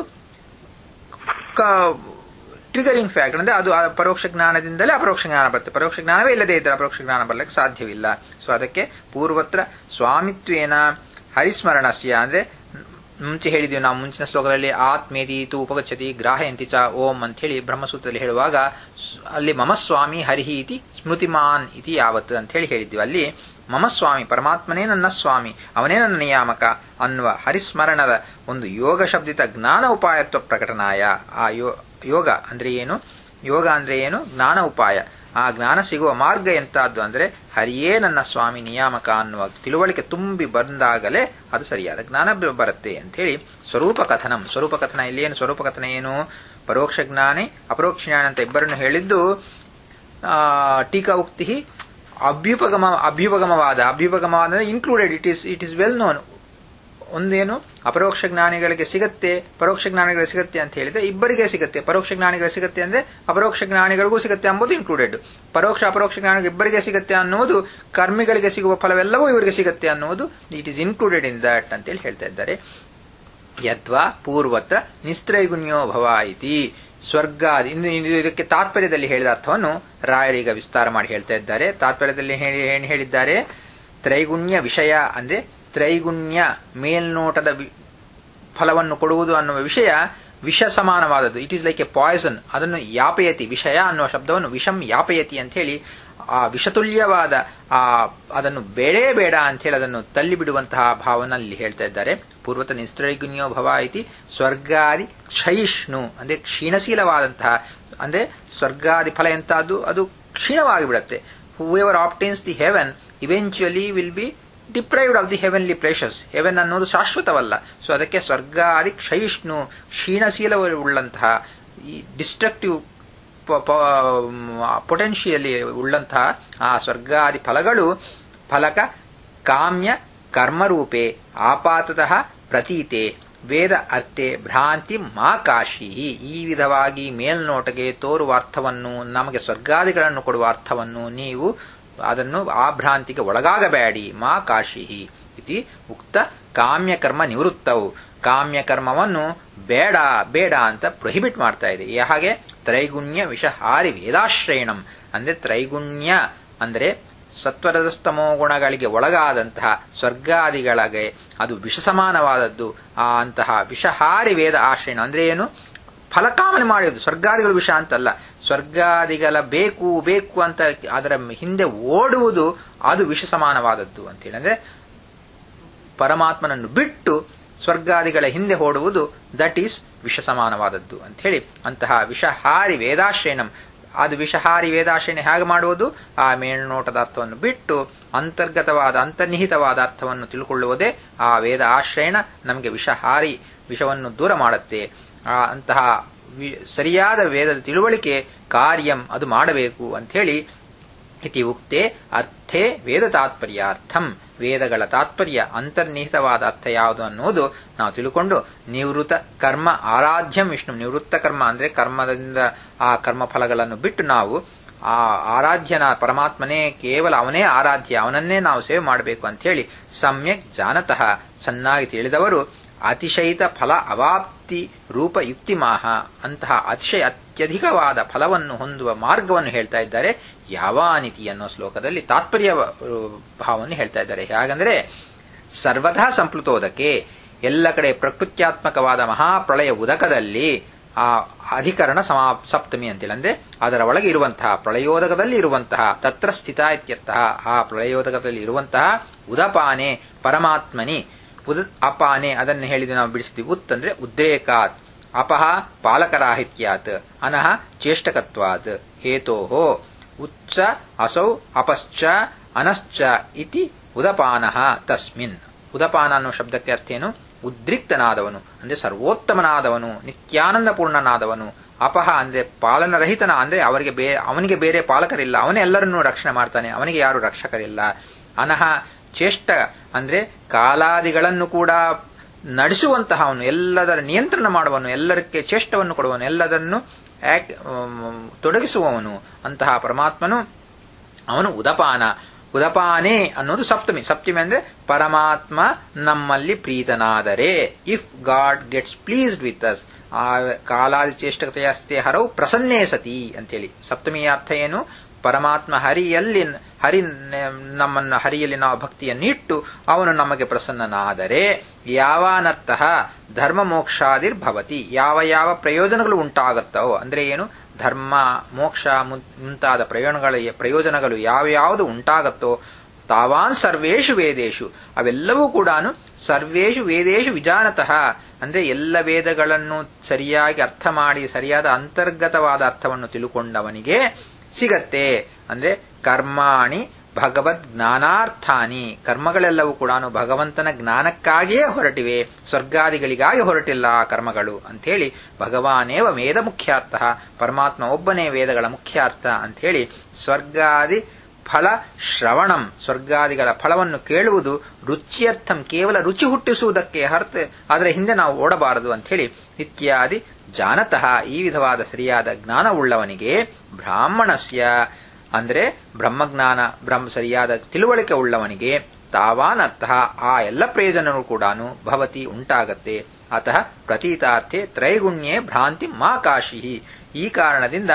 ಟ್ರಿಗರಿಂಗ್ ಫ್ಯಾಕ್ಟರ್ ಅಂದ್ರೆ ಅದು ಪರೋಕ್ಷ ಜ್ಞಾನದಿಂದಲೇ ಅಪರೋಕ್ಷ ಜ್ಞಾನ ಬರುತ್ತೆ ಪರೋಕ್ಷ ಜ್ಞಾನವೇ ಇಲ್ಲದೆ ಇದ್ದರೆ ಅಪರೋಕ್ಷ ಜ್ಞಾನ ಬರಲಿಕ್ಕೆ ಸಾಧ್ಯವಿಲ್ಲ ಸೊ ಅದಕ್ಕೆ ಪೂರ್ವತ್ರ ಸ್ವಾಮಿತ್ವೇನ ಹರಿಸ್ಮರಣಸ್ಯ ಅಂದ್ರೆ ಮುಂಚೆ ಹೇಳಿದ್ವಿ ನಾವು ಮುಂಚಿನ ಶ್ಲೋಕದಲ್ಲಿ ಆತ್ಮೇತಿ ತು ಉಪಗಚ್ಚತಿ ಗ್ರಾಹಯಂತಿ ಚ ಓಂ ಅಂತ ಹೇಳಿ ಬ್ರಹ್ಮಸೂತ್ರದಲ್ಲಿ ಹೇಳುವಾಗ ಅಲ್ಲಿ ಮಮ ಸ್ವಾಮಿ ಹರಿಹಿ ಇತಿ ಸ್ಮೃತಿಮಾನ್ ಇತಿ ಯಾವತ್ ಅಂತ ಹೇಳಿ ಹೇಳಿದ್ವಿ ಅಲ್ಲಿ ಮಮ ಸ್ವಾಮಿ ಪರಮಾತ್ಮನೇ ನನ್ನ ಸ್ವಾಮಿ ಅವನೇ ನನ್ನ ನಿಯಾಮಕ ಅನ್ನುವ ಹರಿಸ್ಮರಣದ ಒಂದು ಯೋಗ ಶಬ್ದಿತ ಜ್ಞಾನ ಉಪಾಯತ್ವ ಪ್ರಕಟನಾಯ ಆ ಯೋಗ ಅಂದ್ರೆ ಏನು ಯೋಗ ಅಂದ್ರೆ ಏನು ಜ್ಞಾನ ಉಪಾಯ ಆ ಜ್ಞಾನ ಸಿಗುವ ಮಾರ್ಗ ಎಂತಹದ್ದು ಅಂದ್ರೆ ಹರಿಯೇ ನನ್ನ ಸ್ವಾಮಿ ನಿಯಾಮಕ ಅನ್ನುವ ತಿಳುವಳಿಕೆ ತುಂಬಿ ಬಂದಾಗಲೇ ಅದು ಸರಿಯಾದ ಜ್ಞಾನ ಬರುತ್ತೆ ಅಂತ ಹೇಳಿ ಸ್ವರೂಪ ಕಥನಂ ಸ್ವರೂಪ ಕಥನ ಇಲ್ಲಿ ಏನು ಸ್ವರೂಪ ಕಥನ ಏನು ಪರೋಕ್ಷ ಜ್ಞಾನಿ ಅಪರೋಕ್ಷ ಜ್ಞಾನ ಅಂತ ಇಬ್ಬರನ್ನು ಹೇಳಿದ್ದು ಟೀಕಾ ಉಕ್ತಿ ಅಭ್ಯುಪಗಮ ಅಭ್ಯುಪಗಮವಾದ ಅಭ್ಯುಪಗಮವಾದ included it is it is well known ಒಂದೇನು ಅಪರೋಕ್ಷ ಜ್ಞಾನಿಗಳಿಗೆ ಸಿಗತ್ತೆ ಪರೋಕ್ಷ ಜ್ಞಾನಿಗಳಿಗೆ ಸಿಗತ್ತೆ ಅಂತ ಹೇಳಿದ್ರೆ ಇಬ್ಬರಿಗೆ ಸಿಗತ್ತೆ ಪರೋಕ್ಷ ಜ್ಞಾನಿಗಳಿಗೆ ಸಿಗತ್ತೆ ಅಂದ್ರೆ ಅಪರೋಕ್ಷ ಜ್ಞಾನಿಗಳಿಗೂ ಸಿಗತ್ತೆ ಎಂಬುದು ಇನ್ಕ್ಲೂಡೆಡ್ ಪರೋಕ್ಷ ಅಪರೋಕ್ಷ ಜ್ಞಾನಿಗೆ ಇಬ್ಬರಿಗೆ ಸಿಗತ್ತೆ ಅನ್ನುವುದು ಕರ್ಮಿಗಳಿಗೆ ಸಿಗುವ ಫಲವೆಲ್ಲವೂ ಇವರಿಗೆ ಸಿಗತ್ತೆ ಅನ್ನುವುದು it is included in that ಅಂತೇಳಿ ಹೇಳ್ತಾ ಇದ್ದಾರೆ ಯತ್ವಾ ಪೂರ್ವತ್ರ ನಿಸ್ತ್ರೈಗುಣ್ಯೋ ಭವ ಇತಿ ಸ್ವರ್ಗಾದಿ ಇನ್ನು ಇದಕ್ಕೆ ತಾತ್ಪರ್ಯದಲ್ಲಿ ಹೇಳಿದ ಅರ್ಥವನ್ನು ರಾಯರೀಗ ವಿಸ್ತಾರ ಮಾಡಿ ಹೇಳ್ತಾ ಇದ್ದಾರೆ ತಾತ್ಪರ್ಯದಲ್ಲಿ ಏನು ಹೇಳಿದ್ದಾರೆ ತ್ರೈಗುಣ್ಯ ವಿಷಯ ಅಂದ್ರೆ ತ್ರೈಗುಣ್ಯ ಮೇಲ್ನೋಟದ ಫಲವನ್ನು ಕೊಡುವುದು ಅನ್ನುವ ವಿಷಯ ವಿಷ ಸಮಾನವಾದದ್ದು it is like a poison ಅದನ್ನು ಯಾಪಯತಿ ವಿಷಯ ಅನ್ನುವ ಶಬ್ದವನ್ನು ವಿಷಂ ಯಾಪಯತಿ ಅಂತ ಹೇಳಿ ಆ ವಿಷತುಲ್ಯವಾದ ಆ ಅದನ್ನು ಬೇಡೇ ಬೇಡ ಅಂತ ಹೇಳಿ ಅದನ್ನು ತಳ್ಳಿ ಬಿಡುವಂತಹ ಭಾವನ ಅಲ್ಲಿ ಹೇಳ್ತಾ ಇದ್ದಾರೆ ಪೂರ್ವತ ನಿಸ್ತ್ರೈಗುಣ್ಯೋ ಭವ ಇತಿ ಸ್ವರ್ಗಾದಿ ಕ್ಷಯಿಷ್ಣು ಅಂದ್ರೆ ಕ್ಷೀಣಶೀಲವಾದಂತಹ ಅಂದ್ರೆ ಸ್ವರ್ಗಾದಿ ಫಲ ಎಂತಾದ್ದು ಅದು ಕ್ಷೀಣವಾಗಿ ಬಿಡುತ್ತೆ whoever obtains the heaven eventually will be deprived of the heavenly pleasures heaven ಅನ್ನೋದು ಶಾಶ್ವತವಲ್ಲ ಸೊ ಅದಕ್ಕೆ ಸ್ವರ್ಗಾದಿ ಕ್ಷಯಿಷ್ಣು ಕ್ಷೀಣಶೀಲವುಳ್ಳಂತಹ ಈ ಡಿಸ್ಟ್ರಕ್ಟಿವ್ ಪೊಟೆನ್ಷಿಯಲಿ ಉಳ್ಳಂತಹ ಆ ಸ್ವರ್ಗಾದಿ ಫಲಗಳು ಫಲಕ ಕಾಮ್ಯ ಕರ್ಮರೂಪೆ ಆಪಾತತಃ ಪ್ರತೀತೆ ವೇದ ಅರ್ಥೆ ಭ್ರಾಂತಿ ಮಾ ಕಾಶಿ ಈ ವಿಧವಾಗಿ ಮೇಲ್ನೋಟಗೆ ತೋರುವ ಅರ್ಥವನ್ನು ನಮಗೆ ಸ್ವರ್ಗಾದಿಗಳನ್ನು ಕೊಡುವ ಅರ್ಥವನ್ನು ನೀವು ಅದನ್ನು ಆ ಭ್ರಾಂತಿಗೆ ಒಳಗಾಗಬೇಡಿ ಮಾ ಕಾಶಿ ಇತಿ ಉಕ್ತ ಕಾಮ್ಯಕರ್ಮ ನಿವೃತ್ತವು ಕಾಮ್ಯಕರ್ಮವನ್ನು ಬೇಡ ಬೇಡ ಅಂತ ಪ್ರೊಹಿಬಿಟ್ ಮಾಡ್ತಾ ಇದೆ ಹಾಗೆ ತ್ರೈಗುಣ್ಯ ವಿಷಹಾರಿ ವೇದಾಶ್ರಯಣಂ ಅಂದ್ರೆ ತ್ರೈಗುಣ್ಯ ಅಂದ್ರೆ ಸತ್ವರಜಸ್ತಮೋ ಗುಣಗಳಿಗೆ ಒಳಗಾದಂತಹ ಸ್ವರ್ಗಾದಿಗಳಿಗೆ ಅದು ವಿಷ ಸಮಾನವಾದದ್ದು ಆ ಅಂತಹ ವಿಷಹಾರಿ ವೇದ ಆಶ್ರಯಣ ಅಂದ್ರೆ ಏನು ಫಲಕಾಮನೆ ಮಾಡುವುದು ಸ್ವರ್ಗಾದಿಗಳು ವಿಷ ಅಂತಲ್ಲ ಸ್ವರ್ಗಾದಿಗಳ ಬೇಕು ಬೇಕು ಅಂತ ಅದರ ಹಿಂದೆ ಓಡುವುದು ಅದು ವಿಷ ಸಮಾನವಾದದ್ದು ಅಂತೇಳಿ ಅಂದ್ರೆ ಪರಮಾತ್ಮನನ್ನು ಬಿಟ್ಟು ಸ್ವರ್ಗಾದಿಗಳ ಹಿಂದೆ ಓಡುವುದು ದಟ್ ಈಸ್ ವಿಷ ಸಮಾನವಾದದ್ದು ಅಂತ ಹೇಳಿ ಅಂತಹ ವಿಷಹಾರಿ ವೇದಾಶ್ರಯಣಂ ಅದು ವಿಷಹಾರಿ ವೇದಾಶ್ರಯಣ ಹೇಗೆ ಮಾಡುವುದು ಆ ಮೇಲ್ನೋಟದ ಅರ್ಥವನ್ನು ಬಿಟ್ಟು ಅಂತರ್ಗತವಾದ ಅಂತರ್ನಿಹಿತವಾದ ಅರ್ಥವನ್ನು ತಿಳ್ಕೊಳ್ಳುವುದೇ ಆ ವೇದ ಆಶ್ರಯಣ ನಮಗೆ ವಿಷಹಾರಿ ವಿಷವನ್ನು ದೂರ ಮಾಡುತ್ತೆ ಆ ಅಂತಹ ಸರಿಯಾದ ವೇದದ ತಿಳುವಳಿಕೆ ಕಾರ್ಯಂ ಅದು ಮಾಡಬೇಕು ಅಂತ ಹೇಳಿ ಇತಿ ಉಕ್ತೆ ಅರ್ಥೇ ವೇದ ತಾತ್ಪರ್ಯಾರ್ಥಂ ವೇದಗಳ ತಾತ್ಪರ್ಯ ಅಂತರ್ನಿಹಿತವಾದ ಅರ್ಥ ಯಾವುದು ಅನ್ನುವುದು ನಾವು ತಿಳ್ಕೊಂಡು ನಿವೃತ್ತ ಕರ್ಮ ಆರಾಧ್ಯಂ ವಿಷ್ಣು ನಿವೃತ್ತ ಕರ್ಮ ಅಂದ್ರೆ ಕರ್ಮದಿಂದ ಆ ಕರ್ಮ ಫಲಗಳನ್ನು ಬಿಟ್ಟು ನಾವು ಆ ಆರಾಧ್ಯನ ಪರಮಾತ್ಮನೇ ಕೇವಲ ಅವನೇ ಆರಾಧ್ಯ ಅವನನ್ನೇ ನಾವು ಸೇವೆ ಮಾಡಬೇಕು ಅಂತ ಹೇಳಿ ಸಮ್ಯಕ್ ಜಾನತಃ ಚೆನ್ನಾಗಿ ತಿಳಿದವರು ಅತಿಶಯಿತ ಫಲ ಅವಾಪ್ತಿ ರೂಪ ಯುಕ್ತಿಮಾಹ ಅಂತಹ ಅತಿಶಯ ಅತ್ಯಧಿಕವಾದ ಫಲವನ್ನು ಹೊಂದುವ ಮಾರ್ಗವನ್ನು ಹೇಳ್ತಾ ಇದ್ದಾರೆ ಯಾವಾನಿತಿ ಅನ್ನೋ ಶ್ಲೋಕದಲ್ಲಿ ತಾತ್ಪರ್ಯ ಭಾವವನ್ನು ಹೇಳ್ತಾ ಇದ್ದಾರೆ ಹೇಗಂದ್ರೆ ಸರ್ವಥಾ ಸಂಪ್ಲುತೋದಕ್ಕೆ ಎಲ್ಲ ಕಡೆ ಪ್ರಕೃತ್ಯಾತ್ಮಕವಾದ ಮಹಾಪ್ರಳಯ ಉದಕದಲ್ಲಿ ಆ ಅಧಿಕರಣ ಸಮಾ ಸಪ್ತಮಿ ಅಂತೇಳಿ ಅಂದ್ರೆ ಅದರ ಒಳಗೆ ಇರುವಂತಹ ಪ್ರಳಯೋದಕದಲ್ಲಿ ಇರುವಂತಹ ತತ್ರ ಸ್ಥಿತ ಇತ್ಯರ್ಥಃ ಆ ಪ್ರಳಯೋದಕದಲ್ಲಿ ಇರುವಂತಹ ಉದಪಾನೆ ಪರಮಾತ್ಮನಿ ಉದ ಅಪಾನೆ ಅದನ್ನು ಹೇಳಿದ ನಾವು ಬಿಡಿಸ್ತೀವಿ ಉತ್ ಅಂದ್ರೆ ಉದ್ರೇಕಾತ್ ಅಪಹ ಪಾಲಕರಾಹಿತ್ಯಾತ್ ಅನಹ ಚೇಷ್ಟಕತ್ವಾತ್ ಹೇತೋಹೋ ಉಚ್ಚ ಅಸೌ ಅಪಶ್ಚ ಅನಶ್ಚ ಇತಿ ಉದಪಾನಃ ತಸ್ಮಿನ್ ಉದಪಾನ ಅನ್ನೋ ಶಬ್ದಕ್ಕೆ ಅರ್ಥೇನು ಉದ್ರಿಕ್ತನಾದವನು ಅಂದ್ರೆ ಸರ್ವೋತ್ತಮನಾದವನು ನಿತ್ಯಾನಂದಪೂರ್ಣನಾದವನು ಅಪಹ ಅಂದ್ರೆ ಪಾಲನರಹಿತನ ಅಂದ್ರೆ ಅವರಿಗೆ ಬೇ ಅವನಿಗೆ ಬೇರೆ ಪಾಲಕರಿಲ್ಲ ಅವನೇ ಎಲ್ಲರನ್ನೂ ರಕ್ಷಣೆ ಮಾಡ್ತಾನೆ ಅವನಿಗೆ ಯಾರು ರಕ್ಷಕರಿಲ್ಲ ಅನಹ ಚೇಷ್ಟ ಅಂದ್ರೆ ಕಾಲಾದಿಗಳನ್ನು ಕೂಡ ನಡೆಸುವಂತಹ ಅವನು ಎಲ್ಲದರ ನಿಯಂತ್ರಣ ಮಾಡುವನು ಎಲ್ಲರಕ್ಕೆ ಚೇಷ್ಟವನ್ನು ಕೊಡುವನು ಎಲ್ಲದನ್ನು ತೊಡಗಿಸುವವನು ಅಂತಹ ಪರಮಾತ್ಮನು ಅವನು ಉದಪಾನ ಉದಪಾನೆ ಅನ್ನೋದು ಸಪ್ತಮಿ ಸಪ್ತಮಿ ಅಂದ್ರೆ ಪರಮಾತ್ಮ ನಮ್ಮಲ್ಲಿ ಪ್ರೀತನಾದರೆ if God gets pleased with us ಆ ಕಾಲಾದಿ ಚೇಷ್ಟಕತೆಯಸ್ತೆ ಹರವು ಪ್ರಸನ್ನೇ ಸತಿ ಅಂತೇಳಿ ಸಪ್ತಮಿಯ ಅರ್ಥ ಏನು ಪರಮಾತ್ಮ ಹರಿಯಲ್ಲಿ ಹರಿ ನಮ್ಮನ್ನು ಹರಿಯಲ್ಲಿ ನಾವು ಭಕ್ತಿಯನ್ನಿಟ್ಟು ಅವನು ನಮಗೆ ಪ್ರಸನ್ನನಾದರೆ ಯಾವಾನರ್ಥಃ ಧರ್ಮ ಮೋಕ್ಷಾದಿರ್ಭವತಿ ಯಾವ ಯಾವ ಪ್ರಯೋಜನಗಳು ಉಂಟಾಗುತ್ತವೋ ಅಂದ್ರೆ ಏನು ಧರ್ಮ ಮೋಕ್ಷ ಮುಂತಾದ ಪ್ರಯೋಜನಗಳ ಪ್ರಯೋಜನಗಳು ಯಾವ್ಯಾವುದು ಉಂಟಾಗತ್ತೋ ತಾವಾನ್ ಸರ್ವೇಷು ವೇದೇಶು ಅವೆಲ್ಲವೂ ಕೂಡ ಸರ್ವೇಷು ವೇದೇಶು ವಿಜಾನತಃ ಅಂದ್ರೆ ಎಲ್ಲ ವೇದಗಳನ್ನು ಸರಿಯಾಗಿ ಅರ್ಥ ಮಾಡಿ ಸರಿಯಾದ ಅಂತರ್ಗತವಾದ ಅರ್ಥವನ್ನು ತಿಳುಕೊಂಡವನಿಗೆ ಸಿಗತ್ತೆ ಅಂದ್ರೆ ಕರ್ಮಾಣಿ ಭಗವದ್ ಜ್ಞಾನಾರ್ಥಾನಿ ಕರ್ಮಗಳೆಲ್ಲವೂ ಕೂಡ ಭಗವಂತನ ಜ್ಞಾನಕ್ಕಾಗಿಯೇ ಹೊರಟಿವೆ ಸ್ವರ್ಗಾದಿಗಳಿಗಾಗಿ ಹೊರಟಿಲ್ಲ ಆ ಕರ್ಮಗಳು ಅಂಥೇಳಿ ಭಗವಾನೇವ ವೇದ ಮುಖ್ಯಾರ್ಥ ಪರಮಾತ್ಮ ಒಬ್ಬನೇ ವೇದಗಳ ಮುಖ್ಯಾರ್ಥ ಅಂಥೇಳಿ ಸ್ವರ್ಗಾದಿ ಫಲ ಶ್ರವಣಂ ಸ್ವರ್ಗಾದಿಗಳ ಫಲವನ್ನು ಕೇಳುವುದು ರುಚ್ಯರ್ಥಂ ಕೇವಲ ರುಚಿ ಹುಟ್ಟಿಸುವುದಕ್ಕೆ ಹೊರತು ಅದರ ಹಿಂದೆ ನಾವು ಓಡಬಾರದು ಅಂತ ಹೇಳಿ ಇತ್ಯಾದಿ ಜಾನತಃ ಈ ವಿಧವಾದ ಸರಿಯಾದ ಜ್ಞಾನವುಳ್ಳವನಿಗೆ ಬ್ರಾಹ್ಮಣಸ್ಯ ಅಂದರೆ ಬ್ರಹ್ಮಜ್ಞಾನ ಬ್ರಹ್ಮ ಸರಿಯಾದ ತಿಳುವಳಿಕೆ ಉಳ್ಳವನಿಗೆ ತಾವಾನರ್ಥ ಆ ಎಲ್ಲ ಪ್ರಯೋಜನಗಳು ಕೂಡ ಭವತಿ ಉಂಟಾಗತ್ತೆ ಅತಃ ಪ್ರತೀತಾರ್ಥೆ ತ್ರೈಗುಣ್ಯೇ ಭ್ರಾಂತಿ ಮಾ ಕಾಶಿ ಈ ಕಾರಣದಿಂದ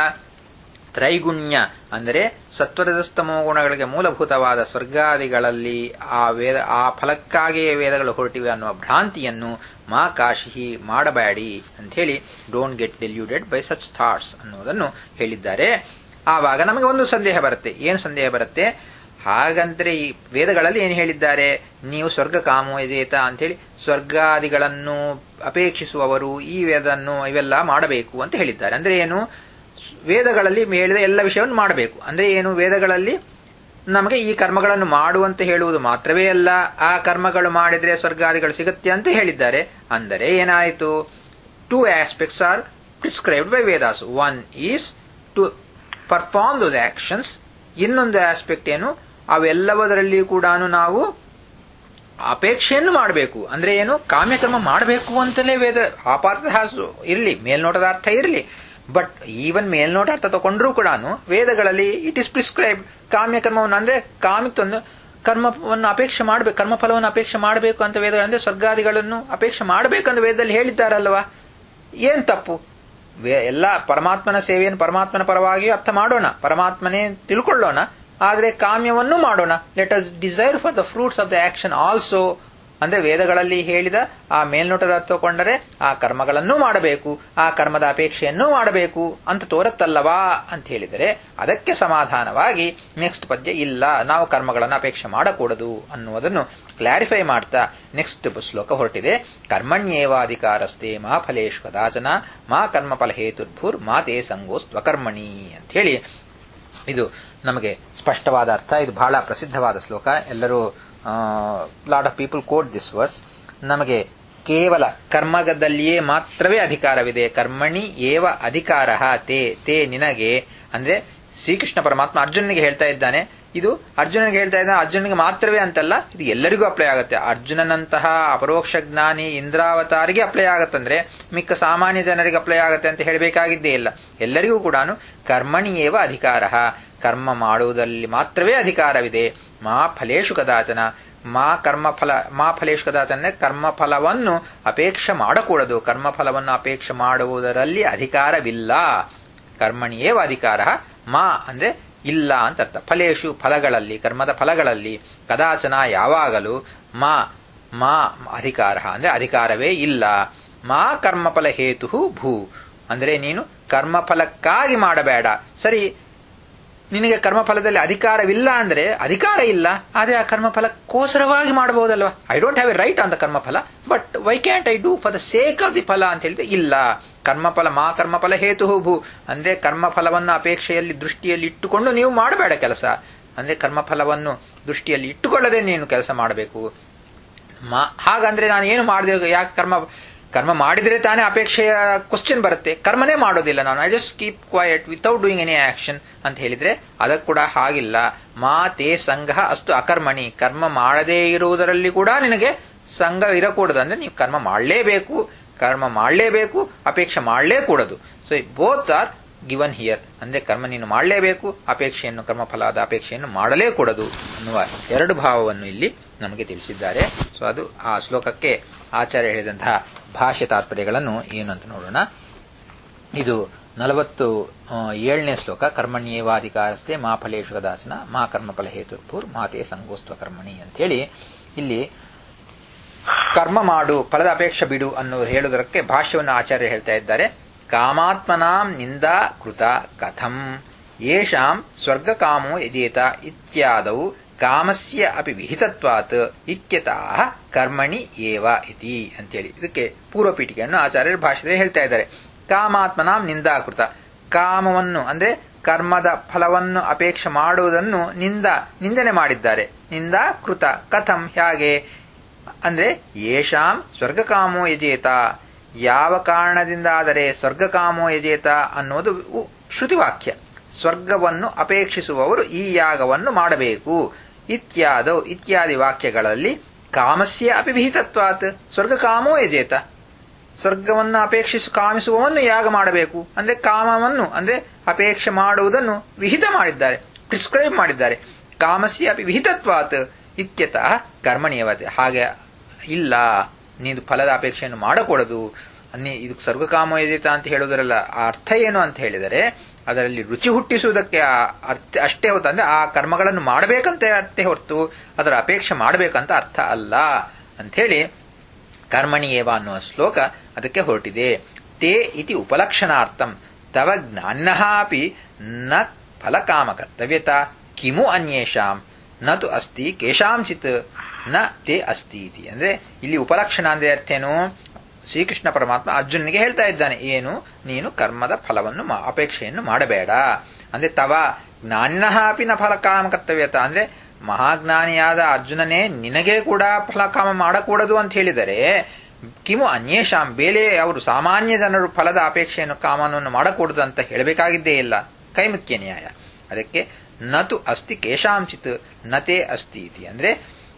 ತ್ರೈಗುಣ್ಯ ಅಂದರೆ ಸತ್ವರಜಸ್ತಮೋ ಗುಣಗಳಿಗೆ ಮೂಲಭೂತವಾದ ಸ್ವರ್ಗಾದಿಗಳಲ್ಲಿ ಆ ವೇದ ಆ ಫಲಕ್ಕಾಗಿಯೇ ವೇದಗಳು ಹೊರಟಿವೆ ಅನ್ನುವ ಭ್ರಾಂತಿಯನ್ನು ಮಾ ಕಾಶಿ ಮಾಡಬೇಡಿ ಅಂಥೇಳಿ don't get deluded by such thoughts ಅನ್ನುವುದನ್ನು ಹೇಳಿದ್ದಾರೆ ಆವಾಗ ನಮಗೆ ಒಂದು ಸಂದೇಹ ಬರುತ್ತೆ ಏನು ಸಂದೇಹ ಬರುತ್ತೆ ಹಾಗಂದ್ರೆ ಈ ವೇದಗಳಲ್ಲಿ ಏನು ಹೇಳಿದ್ದಾರೆ ನೀವು ಸ್ವರ್ಗ ಕಾಮೋಯಜೇತ ಅಂತೇಳಿ ಸ್ವರ್ಗಾದಿಗಳನ್ನು ಅಪೇಕ್ಷಿಸುವವರು ಈ ವೇದನ್ನು ಇವೆಲ್ಲ ಮಾಡಬೇಕು ಅಂತ ಹೇಳಿದ್ದಾರೆ ಅಂದ್ರೆ ಏನು ವೇದಗಳಲ್ಲಿ ಹೇಳಿದ ಎಲ್ಲ ವಿಷಯವನ್ನು ಮಾಡಬೇಕು ಅಂದ್ರೆ ಏನು ವೇದಗಳಲ್ಲಿ ನಮಗೆ ಈ ಕರ್ಮಗಳನ್ನು ಮಾಡುವಂತೆ ಹೇಳುವುದು ಮಾತ್ರವೇ ಅಲ್ಲ ಆ ಕರ್ಮಗಳು ಮಾಡಿದ್ರೆ ಸ್ವರ್ಗಾದಿಗಳು ಸಿಗುತ್ತೆ ಅಂತ ಹೇಳಿದ್ದಾರೆ ಅಂದರೆ ಏನಾಯಿತು two aspects are prescribed by Vedas one is to perform those actions ಇನ್ನೊಂದು ಆಸ್ಪೆಕ್ಟ್ ಏನು ಅವೆಲ್ಲವದರಲ್ಲಿ ಕೂಡ ನಾವು ಅಪೇಕ್ಷೆಯನ್ನು ಮಾಡಬೇಕು ಅಂದ್ರೆ ಏನು ಕಾಮ್ಯಕರ್ಮ ಮಾಡಬೇಕು ಅಂತಲೇ ವೇದ ಆಪಾತ ಇರಲಿ ಮೇಲ್ನೋಟದ ಅರ್ಥ ಇರಲಿ ಬಟ್ ಈವನ್ ಮೇಲ್ನೋಟ ಅರ್ಥ ತಗೊಂಡ್ರೂ ಕೂಡ ವೇದಗಳಲ್ಲಿ ಇಟ್ ಇಸ್ ಪ್ರಿಸ್ಕ್ರೈಬ್ ಕಾಮ್ಯಕರ್ಮವನ್ನು ಅಂದ್ರೆ ಕಾಮಿತವನ್ನು ಕರ್ಮವನ್ನು ಅಪೇಕ್ಷೆ ಮಾಡಬೇಕು ಕರ್ಮಫಲವನ್ನು ಅಪೇಕ್ಷೆ ಮಾಡಬೇಕು ಅಂತ ವೇದಗಳು ಅಂದ್ರೆ ಸ್ವರ್ಗಾದಿಗಳನ್ನು ಅಪೇಕ್ಷೆ ಮಾಡಬೇಕಂತ ವೇದದಲ್ಲಿ ಹೇಳಿದ್ದಾರಲ್ವಾ ಏನ್ ತಪ್ಪು ಎಲ್ಲ ಪರಮಾತ್ಮನ ಸೇವೆಯನ್ನು ಪರಮಾತ್ಮನ ಪರವಾಗಿ ಅರ್ಥ ಮಾಡೋಣ ಪರಮಾತ್ಮನೇ ತಿಳ್ಕೊಳ್ಳೋಣ ಆದರೆ ಕಾಮ್ಯವನ್ನು ಮಾಡೋಣ let us desire for the fruits of the action also ಅಂದ್ರೆ ವೇದಗಳಲ್ಲಿ ಹೇಳಿದ ಆ ಮೇಲ್ನೋಟದ ತಗೊಂಡರೆ ಆ ಕರ್ಮಗಳನ್ನು ಮಾಡಬೇಕು ಆ ಕರ್ಮದ ಅಪೇಕ್ಷೆಯನ್ನು ಮಾಡಬೇಕು ಅಂತ ತೋರತ್ತಲ್ಲವಾ ಅಂತ ಹೇಳಿದರೆ ಅದಕ್ಕೆ ಸಮಾಧಾನವಾಗಿ ನೆಕ್ಸ್ಟ್ ಪದ್ಯ ಇಲ್ಲ ನಾವು ಕರ್ಮಗಳನ್ನು ಅಪೇಕ್ಷೆ ಮಾಡಕೂಡದು ಅನ್ನುವುದನ್ನು ಕ್ಲಾರಿಫೈ ಮಾಡ್ತಾ ನೆಕ್ಸ್ಟ್ ಶ್ಲೋಕ ಹೊರಟಿದೆ ಕರ್ಮಣ್ಯೇವಾಧಿಕಾರಸ್ತೆ ಮಾ ಫಲೇಶು ಕದಾಚನ ಮಾ ಕರ್ಮಫಲ ಹೇತುರ್ಭುರ್ ಮಾತೇ ಸಂಗೋಸ್ತ್ವಕರ್ಮಣಿ ಅಂತ ಹೇಳಿ ಇದು ನಮಗೆ ಸ್ಪಷ್ಟವಾದ ಅರ್ಥ ಇದು ಬಹಳ ಪ್ರಸಿದ್ಧವಾದ ಶ್ಲೋಕ ಎಲ್ಲರೂ lot of people quote this verse ನಮಗೆ ಕೇವಲ ಕರ್ಮದಲ್ಲಿಯೇ ಮಾತ್ರವೇ ಅಧಿಕಾರವಿದೆ ಕರ್ಮಣಿ ಏವ ಅಧಿಕಾರ ತೇ ತೇ ನಿನಗೆ ಅಂದ್ರೆ ಶ್ರೀಕೃಷ್ಣ ಪರಮಾತ್ಮ ಅರ್ಜುನನಿಗೆ ಹೇಳ್ತಾ ಇದ್ದಾನೆ ಇದು ಅರ್ಜುನನಿಗೆ ಹೇಳ್ತಾ ಇದ್ದಾನೆ ಅರ್ಜುನನಿಗೆ ಮಾತ್ರವೇ ಅಂತಲ್ಲ ಇದು ಎಲ್ಲರಿಗೂ ಅಪ್ಲೈ ಆಗುತ್ತೆ ಅರ್ಜುನನಂತಹ ಅಪರೋಕ್ಷ ಜ್ಞಾನಿ ಇಂದ್ರಾವತಾರಿಗೆ ಅಪ್ಲೈ ಆಗತ್ತಂದ್ರೆ ಮಿಕ್ಕ ಸಾಮಾನ್ಯ ಜನರಿಗೆ ಅಪ್ಲೈ ಆಗುತ್ತೆ ಅಂತ ಹೇಳಬೇಕಾಗಿದ್ದೇ ಇಲ್ಲ ಎಲ್ಲರಿಗೂ ಕೂಡ ಕರ್ಮಣಿಯೇವ ಅಧಿಕಾರ ಕರ್ಮ ಮಾಡುವುದರಲ್ಲಿ ಮಾತ್ರವೇ ಅಧಿಕಾರವಿದೆ ಮಾ ಫಲೇಶು ಕದಾಚನ ಮಾ ಕರ್ಮಫಲ ಮಾ ಫಲೇಶು ಕದಾಚನ ಕರ್ಮಫಲವನ್ನು ಅಪೇಕ್ಷೆ ಮಾಡಕೂಡದು ಕರ್ಮಫಲವನ್ನು ಅಪೇಕ್ಷೆ ಮಾಡುವುದರಲ್ಲಿ ಅಧಿಕಾರವಿಲ್ಲ ಕರ್ಮಣಿಯೇವ ಅಧಿಕಾರ ಮಾ ಅಂದ್ರೆ ಇಲ್ಲ ಅಂತ ಅರ್ಥ ಫಲೇಶು ಫಲಗಳಲ್ಲಿ ಕರ್ಮದ ಫಲಗಳಲ್ಲಿ ಕದಾಚನ ಯಾವಾಗಲೂ ಮಾ ಮಾ ಅಧಿಕಾರ ಅಂದ್ರೆ ಅಧಿಕಾರವೇ ಇಲ್ಲ ಮಾ ಕರ್ಮಫಲ ಹೇತು ಭೂ ಅಂದ್ರೆ ನೀನು ಕರ್ಮಫಲಕ್ಕಾಗಿ ಮಾಡಬೇಡ ಸರಿ ನಿನಗೆ ಕರ್ಮಫಲದಲ್ಲಿ ಅಧಿಕಾರವಿಲ್ಲ ಅಂದ್ರೆ ಅಧಿಕಾರ ಇಲ್ಲ ಆದ್ರೆ ಆ ಕರ್ಮಫಲಕ್ಕೋಸ್ಕರವಾಗಿ ಮಾಡಬಹುದಲ್ವಾ I don't have a right on the karmaphala but why can't I do for the sake of the phala ಅಂತ ಹೇಳಿದ್ರೆ ಇಲ್ಲ ಕರ್ಮಫಲ ಮಾ ಕರ್ಮಫಲ ಹೇತು ಭೂ ಅಂದ್ರೆ ಕರ್ಮಫಲವನ್ನು ಅಪೇಕ್ಷೆಯಲ್ಲಿ ದೃಷ್ಟಿಯಲ್ಲಿ ಇಟ್ಟುಕೊಂಡು ನೀವು ಮಾಡಬೇಡ ಕೆಲಸ ಅಂದ್ರೆ ಕರ್ಮಫಲವನ್ನು ದೃಷ್ಟಿಯಲ್ಲಿ ಇಟ್ಟುಕೊಳ್ಳದೆ ನೀನು ಕೆಲಸ ಮಾಡಬೇಕು ಹಾಗಂದ್ರೆ ನಾನು ಏನು ಮಾಡಿದೆ ಯಾಕೆ ಕರ್ಮ ಕರ್ಮ ಮಾಡಿದ್ರೆ ತಾನೇ ಅಪೇಕ್ಷೆಯ ಕ್ವಶನ್ ಬರುತ್ತೆ ಕರ್ಮನೇ ಮಾಡೋದಿಲ್ಲ ನಾನು I just keep quiet without doing any action ಅಂತ ಹೇಳಿದ್ರೆ ಅದಕ್ಕೆ ಕೂಡ ಹಾಗಿಲ್ಲ ಮಾತೇ ಸಂಘ ಅಷ್ಟು ಅಕರ್ಮಣಿ ಕರ್ಮ ಮಾಡದೇ ಇರುವುದರಲ್ಲಿ ಕೂಡ ನಿನಗೆ ಸಂಘ ಇರಕೂಡದು ಅಂದ್ರೆ ನೀವು ಕರ್ಮ ಮಾಡಲೇಬೇಕು ಕರ್ಮ ಮಾಡಲೇಬೇಕು ಅಪೇಕ್ಷೆ ಮಾಡಲೇಕೂಡದು so both are given here ಅಂದ್ರೆ ಕರ್ಮ ನೀನು ಮಾಡಲೇಬೇಕು ಅಪೇಕ್ಷೆಯನ್ನು ಕರ್ಮಫಲದ ಅಪೇಕ್ಷೆಯನ್ನು ಮಾಡಲೇಕೂಡದು ಅನ್ನುವ ಎರಡು ಭಾವವನ್ನು ಇಲ್ಲಿ ನಮಗೆ ತಿಳಿಸಿದ್ದಾರೆ ಸೊ ಅದು ಆ ಶ್ಲೋಕಕ್ಕೆ ಆಚಾರ್ಯ ಹೇಳಿದಂತಹ ಭಾಷ್ಯ ತಾತ್ಪರ್ಯಗಳನ್ನು ಏನು ಅಂತ ನೋಡೋಣ ಇದು ನಲವತ್ತು ಏಳನೇ ಶ್ಲೋಕ ಕರ್ಮಣ್ಯೇವಾಧಿಕಾರಸ್ಥೆ ಮಾ ಫಲೇಶು ಕದಾಸನ ಮಾ ಕರ್ಮಫಲ ಹೇತುರ್ಭೂರ್ ಮಾತೆ ಸಂಗೋಸ್ತ್ವ ಕರ್ಮಣಿ ಅಂತೇಳಿ ಇಲ್ಲಿ ಕರ್ಮ ಮಾಡು ಫಲದ ಅಪೇಕ್ಷೆ ಬಿಡು ಅನ್ನೋ ಹೇಳುವುದಕ್ಕೆ ಭಾಷ್ಯವನ್ನು ಆಚಾರ್ಯ ಹೇಳ್ತಾ ಇದ್ದಾರೆ ಕಾಮಾತ್ಮನಾಂ ನಿಂದಾ ಕೃತ ಕಥಂ ಯೇಷಾಂ ಸ್ವರ್ಗಕಾಮೋ ಯಜೇತ ಇತ್ಯಾದೌ ಕಾಮಸ್ಯ ಅಪಿ ವಿಹಿತತ್ವಾತ್ ಇತ್ಯತಃ ಕರ್ಮಣಿ ಏವ ಇತಿ ಅಂತೇಳಿ ಇದಕ್ಕೆ ಪೂರ್ವ ಪೀಠಿಕೆಯನ್ನು ಆಚಾರ್ಯರು ಭಾಷೆಯಲ್ಲಿ ಹೇಳ್ತಾ ಇದ್ದಾರೆ ಕಾಮಾತ್ಮನಾಂ ನಿಂದಾಕೃತ ಕಾಮವನ್ನು ಅಂದ್ರೆ ಕರ್ಮದ ಫಲವನ್ನು ಅಪೇಕ್ಷೆ ಮಾಡುವುದನ್ನು ನಿಂದ ನಿಂದನೆ ಮಾಡಿದ್ದಾರೆ ನಿಂದಾ ಕೃತ ಕಥಂ ಹೇಗೆ ಅಂದ್ರೆ ಯೇಷಾಂ ಸ್ವರ್ಗಕಾಮೋ ಯಜೇತ ಯಾವ ಕಾರಣದಿಂದಾದರೆ ಸ್ವರ್ಗಕಾಮೋ ಯಜೇತ ಅನ್ನೋದು ಶ್ರುತಿವಾಕ್ಯ ಸ್ವರ್ಗವನ್ನು ಅಪೇಕ್ಷಿಸುವವರು ಈ ಯಾಗವನ್ನು ಮಾಡಬೇಕು ಇತ್ಯಾದೌ ಇತ್ಯಾದಿ ವಾಕ್ಯಗಳಲ್ಲಿ ಕಾಮಸ್ಯ ಅಪಿ ವಿಹಿತತ್ವಾತ್ ಸ್ವರ್ಗ ಕಾಮೋ ಯಜೇತ ಸ್ವರ್ಗವನ್ನು ಅಪೇಕ್ಷಿಸು ಕಾಮಿಸುವವನ್ನು ಯಾಗ ಮಾಡಬೇಕು ಅಂದ್ರೆ ಕಾಮವನ್ನು ಅಂದ್ರೆ ಅಪೇಕ್ಷೆ ಮಾಡುವುದನ್ನು ವಿಹಿತ ಮಾಡಿದ್ದಾರೆ ಪ್ರಿಸ್ಕ್ರೈಬ್ ಮಾಡಿದ್ದಾರೆ ಕಾಮಸ್ಯ ಅಪಿ ವಿಹಿತತ್ವಾತ್ ಇತ್ಯತಃ ಕರ್ಮಣೀಯವತೆ ಹಾಗೆ ಇಲ್ಲ ನೀನು ಫಲದ ಅಪೇಕ್ಷೆಯನ್ನು ಮಾಡಕೂಡದು ನೀ ಇದು ಸ್ವರ್ಗಕಾಮ ಯಜಿತ ಅಂತ ಹೇಳುವುದರಲ್ಲ ಆ ಅರ್ಥ ಏನು ಅಂತ ಹೇಳಿದರೆ ಅದರಲ್ಲಿ ರುಚಿ ಹುಟ್ಟಿಸುವುದಕ್ಕೆ ಆ ಅರ್ಥ ಅಷ್ಟೇ ಹೊತ್ತು ಅಂದ್ರೆ ಆ ಕರ್ಮಗಳನ್ನು ಮಾಡಬೇಕಂತ ಅರ್ಥ ಹೊರತು ಅದರ ಅಪೇಕ್ಷೆ ಮಾಡಬೇಕಂತ ಅರ್ಥ ಅಲ್ಲ ಅಂಥೇಳಿ ಕರ್ಮಣಿಯೇವ ಅನ್ನುವ ಶ್ಲೋಕ ಅದಕ್ಕೆ ಹೊರಟಿದೆ ತೇ ಇತಿ ಉಪಲಕ್ಷಣಾರ್ಥಂ ತವ ಜ್ಞಾನ ಅಪಿ ನ ಫಲಕಾಮ ಕರ್ತವ್ಯತ ಕಿಮು ಅನ್ಯೇಷಾಂ ನ ತು ಅಸ್ತಿ ಕೇಶಾಂಚಿತ್ ನ ತೇ ಅಸ್ತಿ ಇತಿ ಅಂದ್ರೆ ಇಲ್ಲಿ ಉಪಲಕ್ಷಣ ಅಂದ್ರೆ ಅರ್ಥ ಏನು ಶ್ರೀಕೃಷ್ಣ ಪರಮಾತ್ಮ ಅರ್ಜುನನಿಗೆ ಹೇಳ್ತಾ ಇದ್ದಾನೆ ಏನು ನೀನು ಕರ್ಮದ ಫಲವನ್ನು ಅಪೇಕ್ಷೆಯನ್ನು ಮಾಡಬೇಡ ಅಂದ್ರೆ ತವ ಜ್ಞಾನ ಅಪಿ ನ ಫಲಕಾಮ ಕರ್ತವ್ಯತ ಅಂದ್ರೆ ಮಹಾಜ್ಞಾನಿಯಾದ ಅರ್ಜುನನೇ ನಿನಗೆ ಕೂಡ ಫಲಕಾಮ ಮಾಡಕೂಡದು ಅಂತ ಹೇಳಿದರೆ ಕಿಮು ಅನ್ಯೇಷಾಂ ಬೇಲೆ ಅವರು ಸಾಮಾನ್ಯ ಜನರು ಫಲದ ಅಪೇಕ್ಷೆಯನ್ನು ಕಾಮನವನ್ನು ಮಾಡಕೂಡದು ಅಂತ ಹೇಳಬೇಕಾಗಿದ್ದೇ ಇಲ್ಲ ಕೈಮುಖ್ಯ ನ್ಯಾಯ ಅದಕ್ಕೆ ನತು ಅಸ್ತಿ ಕೇಶಾಂಚಿತ್ ನತೆ ಅಸ್ತಿ ಇತಿ ಅಂದ್ರೆ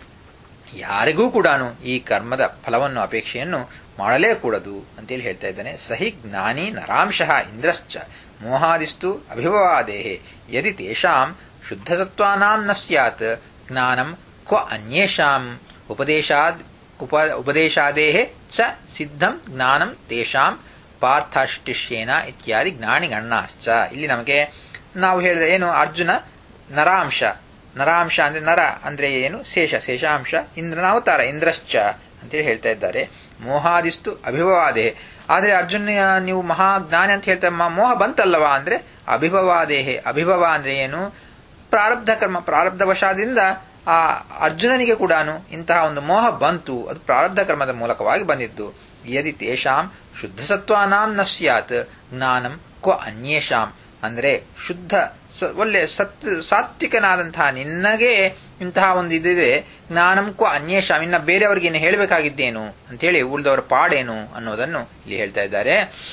ಯಾರಿಗೂ ಕೂಡ ಈ ಕರ್ಮದ ಫಲವನ್ನು ಅಪೇಕ್ಷೆಯನ್ನು ಮಾಡಲೇ ಕೂಡದು ಅಂತೇಳಿ ಹೇಳ್ತಾ ಇದ್ದಾನೆ ಸಹಿ ಜ್ಞಾನಿ ನರಾಂಶಃ ಇಂದ್ರಶ್ಚ ಮೋಹಾದಿಸ್ತು ಅಭಿಭವಾದೇಹೆ ಯದಿ ತೇಷಾಂ ಶುದ್ಧಸತ್ವಾನಾಂ ನ ಸ್ಯಾತ್ ಜ್ಞಾನಂ ಕ್ವ ಅನ್ಯೇಷಾಂ ಉಪದೇಶಾದ್ ಉಪ ಉಪದೇಶಾದೇಹೆ ಚ ಸಿದ್ಧಂ ಜ್ಞಾನಂ ತೇಷಾಂ ಪಾರ್ಥಾಷ್ಟಿಷ್ಯೇನ ಇತ್ಯಾದಿ ಜ್ಞಾನಿಗಣ್ಣಾಶ್ಚ ಇಲ್ಲಿ ನಮಗೆ ನಾವು ಹೇಳಿದ ಏನು ಅರ್ಜುನ ನರಾಂಶ ನರಾಂಶ ಅಂದ್ರೆ ನರ ಅಂದ್ರೆ ಏನು ಶೇಷ ಶೇಷಾಂಶ ಇಂದ್ರನ ಅವತಾರ ಇಂದ್ರಶ್ಚ ಅಂತೇಳಿ ಹೇಳ್ತಾ ಇದ್ದಾರೆ ಮೋಹಾದಿಸ್ತು ಅಭಿಭವಾದೇ ಆದ್ರೆ ಅರ್ಜುನ ನೀವು ಮಹಾಜ್ಞಾನಿ ಅಂತ ಹೇಳ್ತಾ ಮೋಹ ಬಂತಲ್ಲವಾ ಅಂದ್ರೆ ಅಭಿಭವಾದೇಹೆ ಅಭಿಭವ ಅಂದ್ರೆ ಏನು ಪ್ರಾರಬ್ಧ ಕರ್ಮ ಪ್ರಾರಬ್ಧವಶಾದಿಂದ ಆ ಅರ್ಜುನನಿಗೆ ಕೂಡ ಇಂತಹ ಒಂದು ಮೋಹ ಬಂತು ಅದು ಪ್ರಾರಬ್ಧ ಕರ್ಮದ ಮೂಲಕವಾಗಿ ಬಂದಿದ್ದು ಯದಿ ತೇಷಾಂ ಶುದ್ಧ ಸತ್ವಾನಾಂ ನ ಸ್ಯಾತ್ ಜ್ಞಾನಂ ಕ್ವ ಅನ್ಯೇಷಾಂ ಅಂದ್ರೆ ಶುದ್ಧ ಒಳ್ಳೆ ಸತ್ ಸಾತ್ವಿಕನಾದಂತಹ ನಿನ್ನಗೆ ಇಂತಹ ಒಂದು ಇದಿದೆ ಜ್ಞಾನಂ ಕ್ವ ಅನ್ಯೇಷಾಂ ಇನ್ನ ಬೇರೆಯವರಿಗೆ ಇನ್ನು ಹೇಳಬೇಕಾಗಿದ್ದೇನು ಅಂತೇಳಿ ಉಳಿದವರ ಪಾಡೇನು ಅನ್ನೋದನ್ನು ಇಲ್ಲಿ ಹೇಳ್ತಾ ಇದ್ದಾರೆ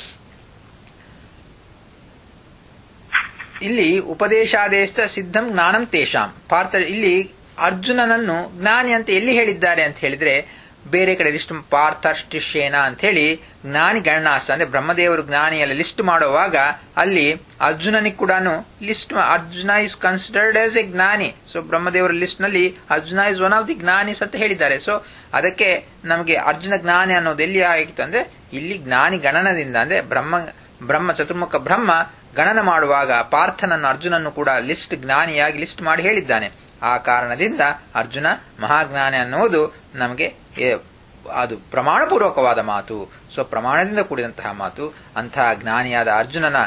ಇಲ್ಲಿ ಉಪದೇಶಾದೇಶ ಸಿದ್ಧಂ ಜ್ಞಾನಂ ತೇಷಾಂ ಪಾರ್ಥ ಇಲ್ಲಿ ಅರ್ಜುನನನ್ನು ಜ್ಞಾನಿ ಅಂತ ಎಲ್ಲಿ ಹೇಳಿದ್ದಾರೆ ಅಂತ ಹೇಳಿದ್ರೆ ಬೇರೆ ಕಡೆ ಲಿಸ್ಟ್ ಪಾರ್ಥರ್ಷ್ಟಿಷೇನ ಅಂತ ಹೇಳಿ ಜ್ಞಾನಿ ಗಣನಾಸ್ತ ಅಂದ್ರೆ ಬ್ರಹ್ಮದೇವರು ಜ್ಞಾನಿಯಲ್ಲ ಲಿಸ್ಟ್ ಮಾಡುವಾಗ ಅಲ್ಲಿ ಅರ್ಜುನನಿಗೆ ಕೂಡ list Arjuna is considered as a jnani so ಬ್ರಹ್ಮದೇವರ ಲಿಸ್ಟ್ ನಲ್ಲಿ Arjuna is one of the jnanis ಅಂತ ಹೇಳಿದ್ದಾರೆ ಸೊ ಅದಕ್ಕೆ ನಮಗೆ ಅರ್ಜುನ ಜ್ಞಾನಿ ಅನ್ನೋದು ಎಲ್ಲಿ ಆಗಿತ್ತು ಅಂದ್ರೆ ಇಲ್ಲಿ ಜ್ಞಾನಿ ಗಣನದಿಂದ ಅಂದ್ರೆ ಬ್ರಹ್ಮ ಬ್ರಹ್ಮ ಚತುರ್ಮುಖ ಬ್ರಹ್ಮ ಗಣನ ಮಾಡುವಾಗ ಪಾರ್ಥನನ್ನು ಅರ್ಜುನನ್ನು ಕೂಡ ಲಿಸ್ಟ್ ಜ್ಞಾನಿಯಾಗಿ ಲಿಸ್ಟ್ ಮಾಡಿ ಹೇಳಿದ್ದಾನೆ ಆ ಕಾರಣದಿಂದ ಅರ್ಜುನ ಮಹಾಜ್ಞಾನಿ ಅನ್ನುವುದು ನಮಗೆ ಅದು ಪ್ರಮಾಣಪೂರ್ವಕವಾದ ಮಾತು ಸೊ ಪ್ರಮಾಣದಿಂದ ಕೂಡಿದಂತಹ ಮಾತು ಅಂತಹ ಜ್ಞಾನಿಯಾದ ಅರ್ಜುನನ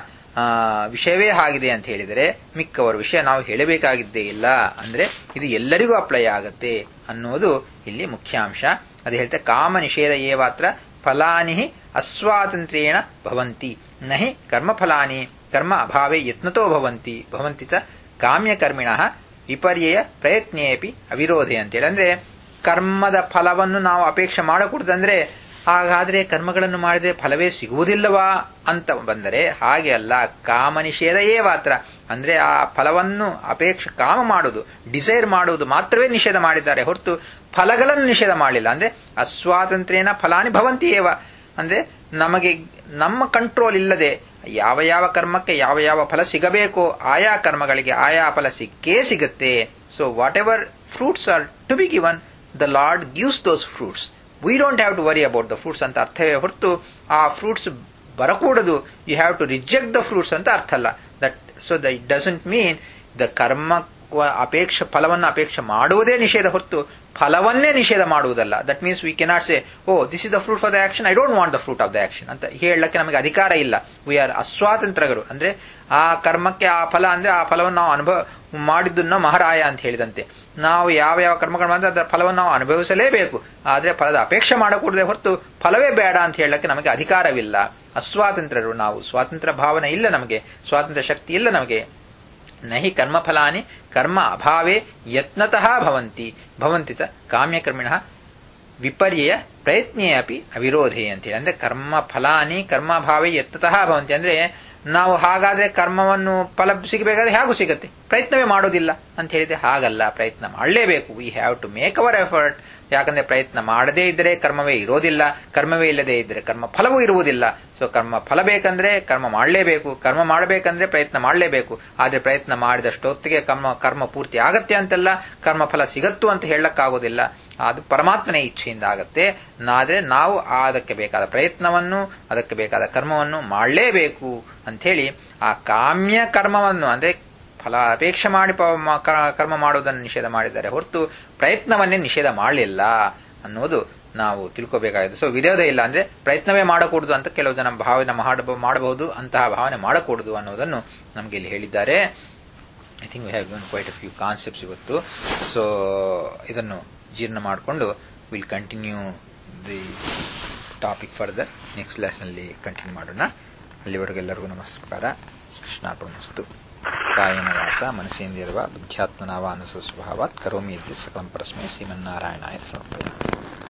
ವಿಷಯವೇ ಆಗಿದೆ ಅಂತ ಹೇಳಿದರೆ ಮಿಕ್ಕವರ ವಿಷಯ ನಾವು ಹೇಳಬೇಕಾಗಿದ್ದೇ ಇಲ್ಲ ಅಂದ್ರೆ ಇದು ಎಲ್ಲರಿಗೂ ಅಪ್ಲೈ ಆಗತ್ತೆ ಅನ್ನೋದು ಇಲ್ಲಿ ಮುಖ್ಯಾಂಶ ಅದು ಹೇಳ್ತಾ ಕಾಮ ನಿಷೇಧ ಏವಾತ್ರ ಫಲಾನಿ ಅಸ್ವಾತಂತ್ರ್ಯೇಣ ಭವಂತಿ ನಹಿ ಕರ್ಮಫಲಾನಿ ಕರ್ಮ ಅಭಾವೇ ಯತ್ನತೋ ಭವಂತಿ ಭವಂತಿ ಚ ಕಾಮ್ಯಕರ್ಮಿಣ ವಿಪರ್ಯಯ ಪ್ರಯತ್ನೇಪಿ ಅವಿರೋಧೆ ಅಂತೇಳಿ ಅಂದ್ರೆ ಕರ್ಮದ ಫಲವನ್ನು ನಾವು ಅಪೇಕ್ಷೆ ಮಾಡಕೂಡದಂದ್ರೆ ಹಾಗಾದ್ರೆ ಕರ್ಮಗಳನ್ನು ಮಾಡಿದ್ರೆ ಫಲವೇ ಸಿಗುವುದಿಲ್ಲವಾ ಅಂತ ಬಂದರೆ ಹಾಗೆ ಅಲ್ಲ ಕಾಮ ನಿಷೇಧ ಏವಾತ್ರ ಅಂದ್ರೆ ಆ ಫಲವನ್ನು ಅಪೇಕ್ಷೆ ಕಾಮ ಮಾಡುವುದು ಡಿಸೈರ್ ಮಾಡುವುದು ಮಾತ್ರವೇ ನಿಷೇಧ ಮಾಡಿದ್ದಾರೆ ಹೊರತು ಫಲಗಳನ್ನು ನಿಷೇಧ ಮಾಡಲಿಲ್ಲ ಅಂದ್ರೆ ಅಸ್ವಾತಂತ್ರ್ಯನ ಫಲಾನಿ ಭವಂತಿ ಏವ ಅಂದ್ರೆ ನಮಗೆ ನಮ್ಮ ಕಂಟ್ರೋಲ್ ಇಲ್ಲದೆ ಯಾವ ಯಾವ ಕರ್ಮಕ್ಕೆ ಯಾವ ಯಾವ ಫಲ ಸಿಗಬೇಕೋ ಆಯಾ ಕರ್ಮಗಳಿಗೆ ಆಯಾ ಫಲ ಸಿಕ್ಕೇ ಸಿಗುತ್ತೆ so whatever fruits are to be given the Lord gives those fruits we don't have to worry about the fruits ಅಂತ ಅರ್ಥವೇ ಹೊರತು ಆ ಫ್ರೂಟ್ಸ್ ಬರಕೂಡದು you have to reject the fruits ಅಂತ ಅರ್ಥ ಅಲ್ಲ that so the it doesn't mean the karma ಅಪೇಕ್ಷೆ ಫಲವನ್ನು ಅಪೇಕ್ಷೆ ಮಾಡುವುದೇ ನಿಷೇಧ ಹೊರತು ಫಲವನ್ನೇ ನಿಷೇಧ ಮಾಡುವುದಲ್ಲ that means we cannot say oh this is the fruit for the action I don't want the fruit of the action ಅಂತ ಹೇಳಕ್ಕೆ ನಮಗೆ ಅಧಿಕಾರ ಇಲ್ಲ ವಿ ಆರ್ ಅಸ್ವಾತಂತ್ರ್ಯರು ಅಂದ್ರೆ ಆ ಕರ್ಮಕ್ಕೆ ಆ ಫಲ ಅಂದ್ರೆ ಆ ಫಲವನ್ನು ನಾವು ಅನುಭವ ಮಾಡಿದ್ದನ್ನ ಮಹಾರಾಯ ಅಂತ ಹೇಳಿದಂತೆ ನಾವು ಯಾವ ಯಾವ ಕರ್ಮಗಳು ಮಾಡಿದ್ರೆ ಅದರ ಫಲವನ್ನು ನಾವು ಅನುಭವಿಸಲೇಬೇಕು ಆದ್ರೆ ಫಲದ ಅಪೇಕ್ಷೆ ಮಾಡಕೂಡದೆ ಹೊರತು ಫಲವೇ ಬೇಡ ಅಂತ ಹೇಳಕ್ಕೆ ನಮಗೆ ಅಧಿಕಾರವಿಲ್ಲ ಅಸ್ವಾತಂತ್ರ್ಯರು ನಾವು ಸ್ವಾತಂತ್ರ್ಯ ಭಾವನೆ ಇಲ್ಲ ನಮಗೆ ಸ್ವಾತಂತ್ರ್ಯ ಶಕ್ತಿ ಇಲ್ಲ ನಮಗೆ ನಹಿ ಕರ್ಮಫಲಾನಿ ಕರ್ಮ ಅಭಾವೇ ಯತ್ನತಃ ಭವಂತಿ ಭವಂತಿ ಚ ಕಾಮ್ಯಕರ್ಮಿಣ ವಿಪರ್ಯಯ ಪ್ರಯತ್ನೇ ಅಪಿ ಅವಿರೋಧೇ ಅಂತೇಳಿ ಅಂದ್ರೆ ಕರ್ಮ ಫಲಾನಿ ಕರ್ಮಭಾವೇ ಯತ್ನತಃ ಭವಂತಿ ಅಂದ್ರೆ ನಾವು ಹಾಗಾದ್ರೆ ಕರ್ಮವನ್ನು ಫಲ ಸಿಗಬೇಕಾದ್ರೆ ಹೇಗೂ ಸಿಗತ್ತೆ ಪ್ರಯತ್ನವೇ ಮಾಡೋದಿಲ್ಲ ಅಂತ ಹೇಳಿದ್ರೆ ಹಾಗಲ್ಲ ಪ್ರಯತ್ನ ಮಾಡಲೇಬೇಕು we have to make our effort ಯಾಕಂದ್ರೆ ಪ್ರಯತ್ನ ಮಾಡದೇ ಇದ್ದರೆ ಕರ್ಮವೇ ಇರೋದಿಲ್ಲ ಕರ್ಮವೇ ಇಲ್ಲದೆ ಇದ್ದರೆ ಕರ್ಮ ಫಲವೂ ಇರುವುದಿಲ್ಲ ಸೊ ಕರ್ಮ ಫಲ ಬೇಕಂದ್ರೆ ಕರ್ಮ ಮಾಡಲೇಬೇಕು ಕರ್ಮ ಮಾಡಬೇಕಂದ್ರೆ ಪ್ರಯತ್ನ ಮಾಡಲೇಬೇಕು ಆದ್ರೆ ಪ್ರಯತ್ನ ಮಾಡಿದಷ್ಟೊತ್ತಿಗೆ ಕರ್ಮ ಕರ್ಮ ಪೂರ್ತಿ ಆಗತ್ತೆ ಅಂತೆಲ್ಲ ಕರ್ಮ ಫಲ ಸಿಗತ್ತು ಅಂತ ಹೇಳಕ್ಕಾಗೋದಿಲ್ಲ ಅದು ಪರಮಾತ್ಮನೇ ಇಚ್ಛೆಯಿಂದ ಆಗತ್ತೆ ಆದ್ರೆ ನಾವು ಅದಕ್ಕೆ ಬೇಕಾದ ಪ್ರಯತ್ನವನ್ನು ಅದಕ್ಕೆ ಬೇಕಾದ ಕರ್ಮವನ್ನು ಮಾಡಲೇಬೇಕು ಅಂಥೇಳಿ ಆ ಕಾಮ್ಯ ಕರ್ಮವನ್ನು ಅಂದ್ರೆ ಫಲ ಅಪೇಕ್ಷೆ ಮಾಡಿ ಕರ್ಮ ಮಾಡುವುದನ್ನು ನಿಷೇಧ ಮಾಡಿದ್ದಾರೆ ಹೊರತು ಪ್ರಯತ್ನವನ್ನೇ ನಿಷೇಧ ಮಾಡಲಿಲ್ಲ ಅನ್ನೋದು ನಾವು ತಿಳ್ಕೋಬೇಕಾಗಿದೆ ಸೊ ವಿರೋಧ ಇಲ್ಲ ಅಂದ್ರೆ ಪ್ರಯತ್ನವೇ ಮಾಡಕೂಡದು ಅಂತ ಕೆಲವು ಜನ ಭಾವನೆ ಮಾಡಬಹುದು ಅಂತಹ ಭಾವನೆ ಮಾಡಕೂಡದು ಅನ್ನೋದನ್ನು ನಮಗೆ ಇಲ್ಲಿ ಹೇಳಿದ್ದಾರೆ I think we have given quite a few concepts ಇವತ್ತು ಸೊ ಇದನ್ನು ಜೀರ್ಣ ಮಾಡಿಕೊಂಡು will continue the topic further next ಲೆಸನ್ಲಿ ಕಂಟಿನ್ಯೂ ಮಾಡೋಣ ಅಲ್ಲಿವರೆಗೆಲ್ಲರಿಗೂ ನಮಸ್ಕಾರ ಕೃಷ್ಣಾರ್ಪಣಸ್ತು ಕಾಯನ ವಾಸ ಮನಸ್ಸೇಂದಿರುವ ಬುದ್ಧ್ಯಾತ್ಮನಾವಾನಸ ಸ್ವಭಾವಾತ್ ಕರೋಮಿ ಇದ್ದ ಸಕಲಂ ಪರಸ್ಮೈ ಶ್ರೀಮನ್ನಾರಾಯಣಾಯ ಸಮರ್ಪಯ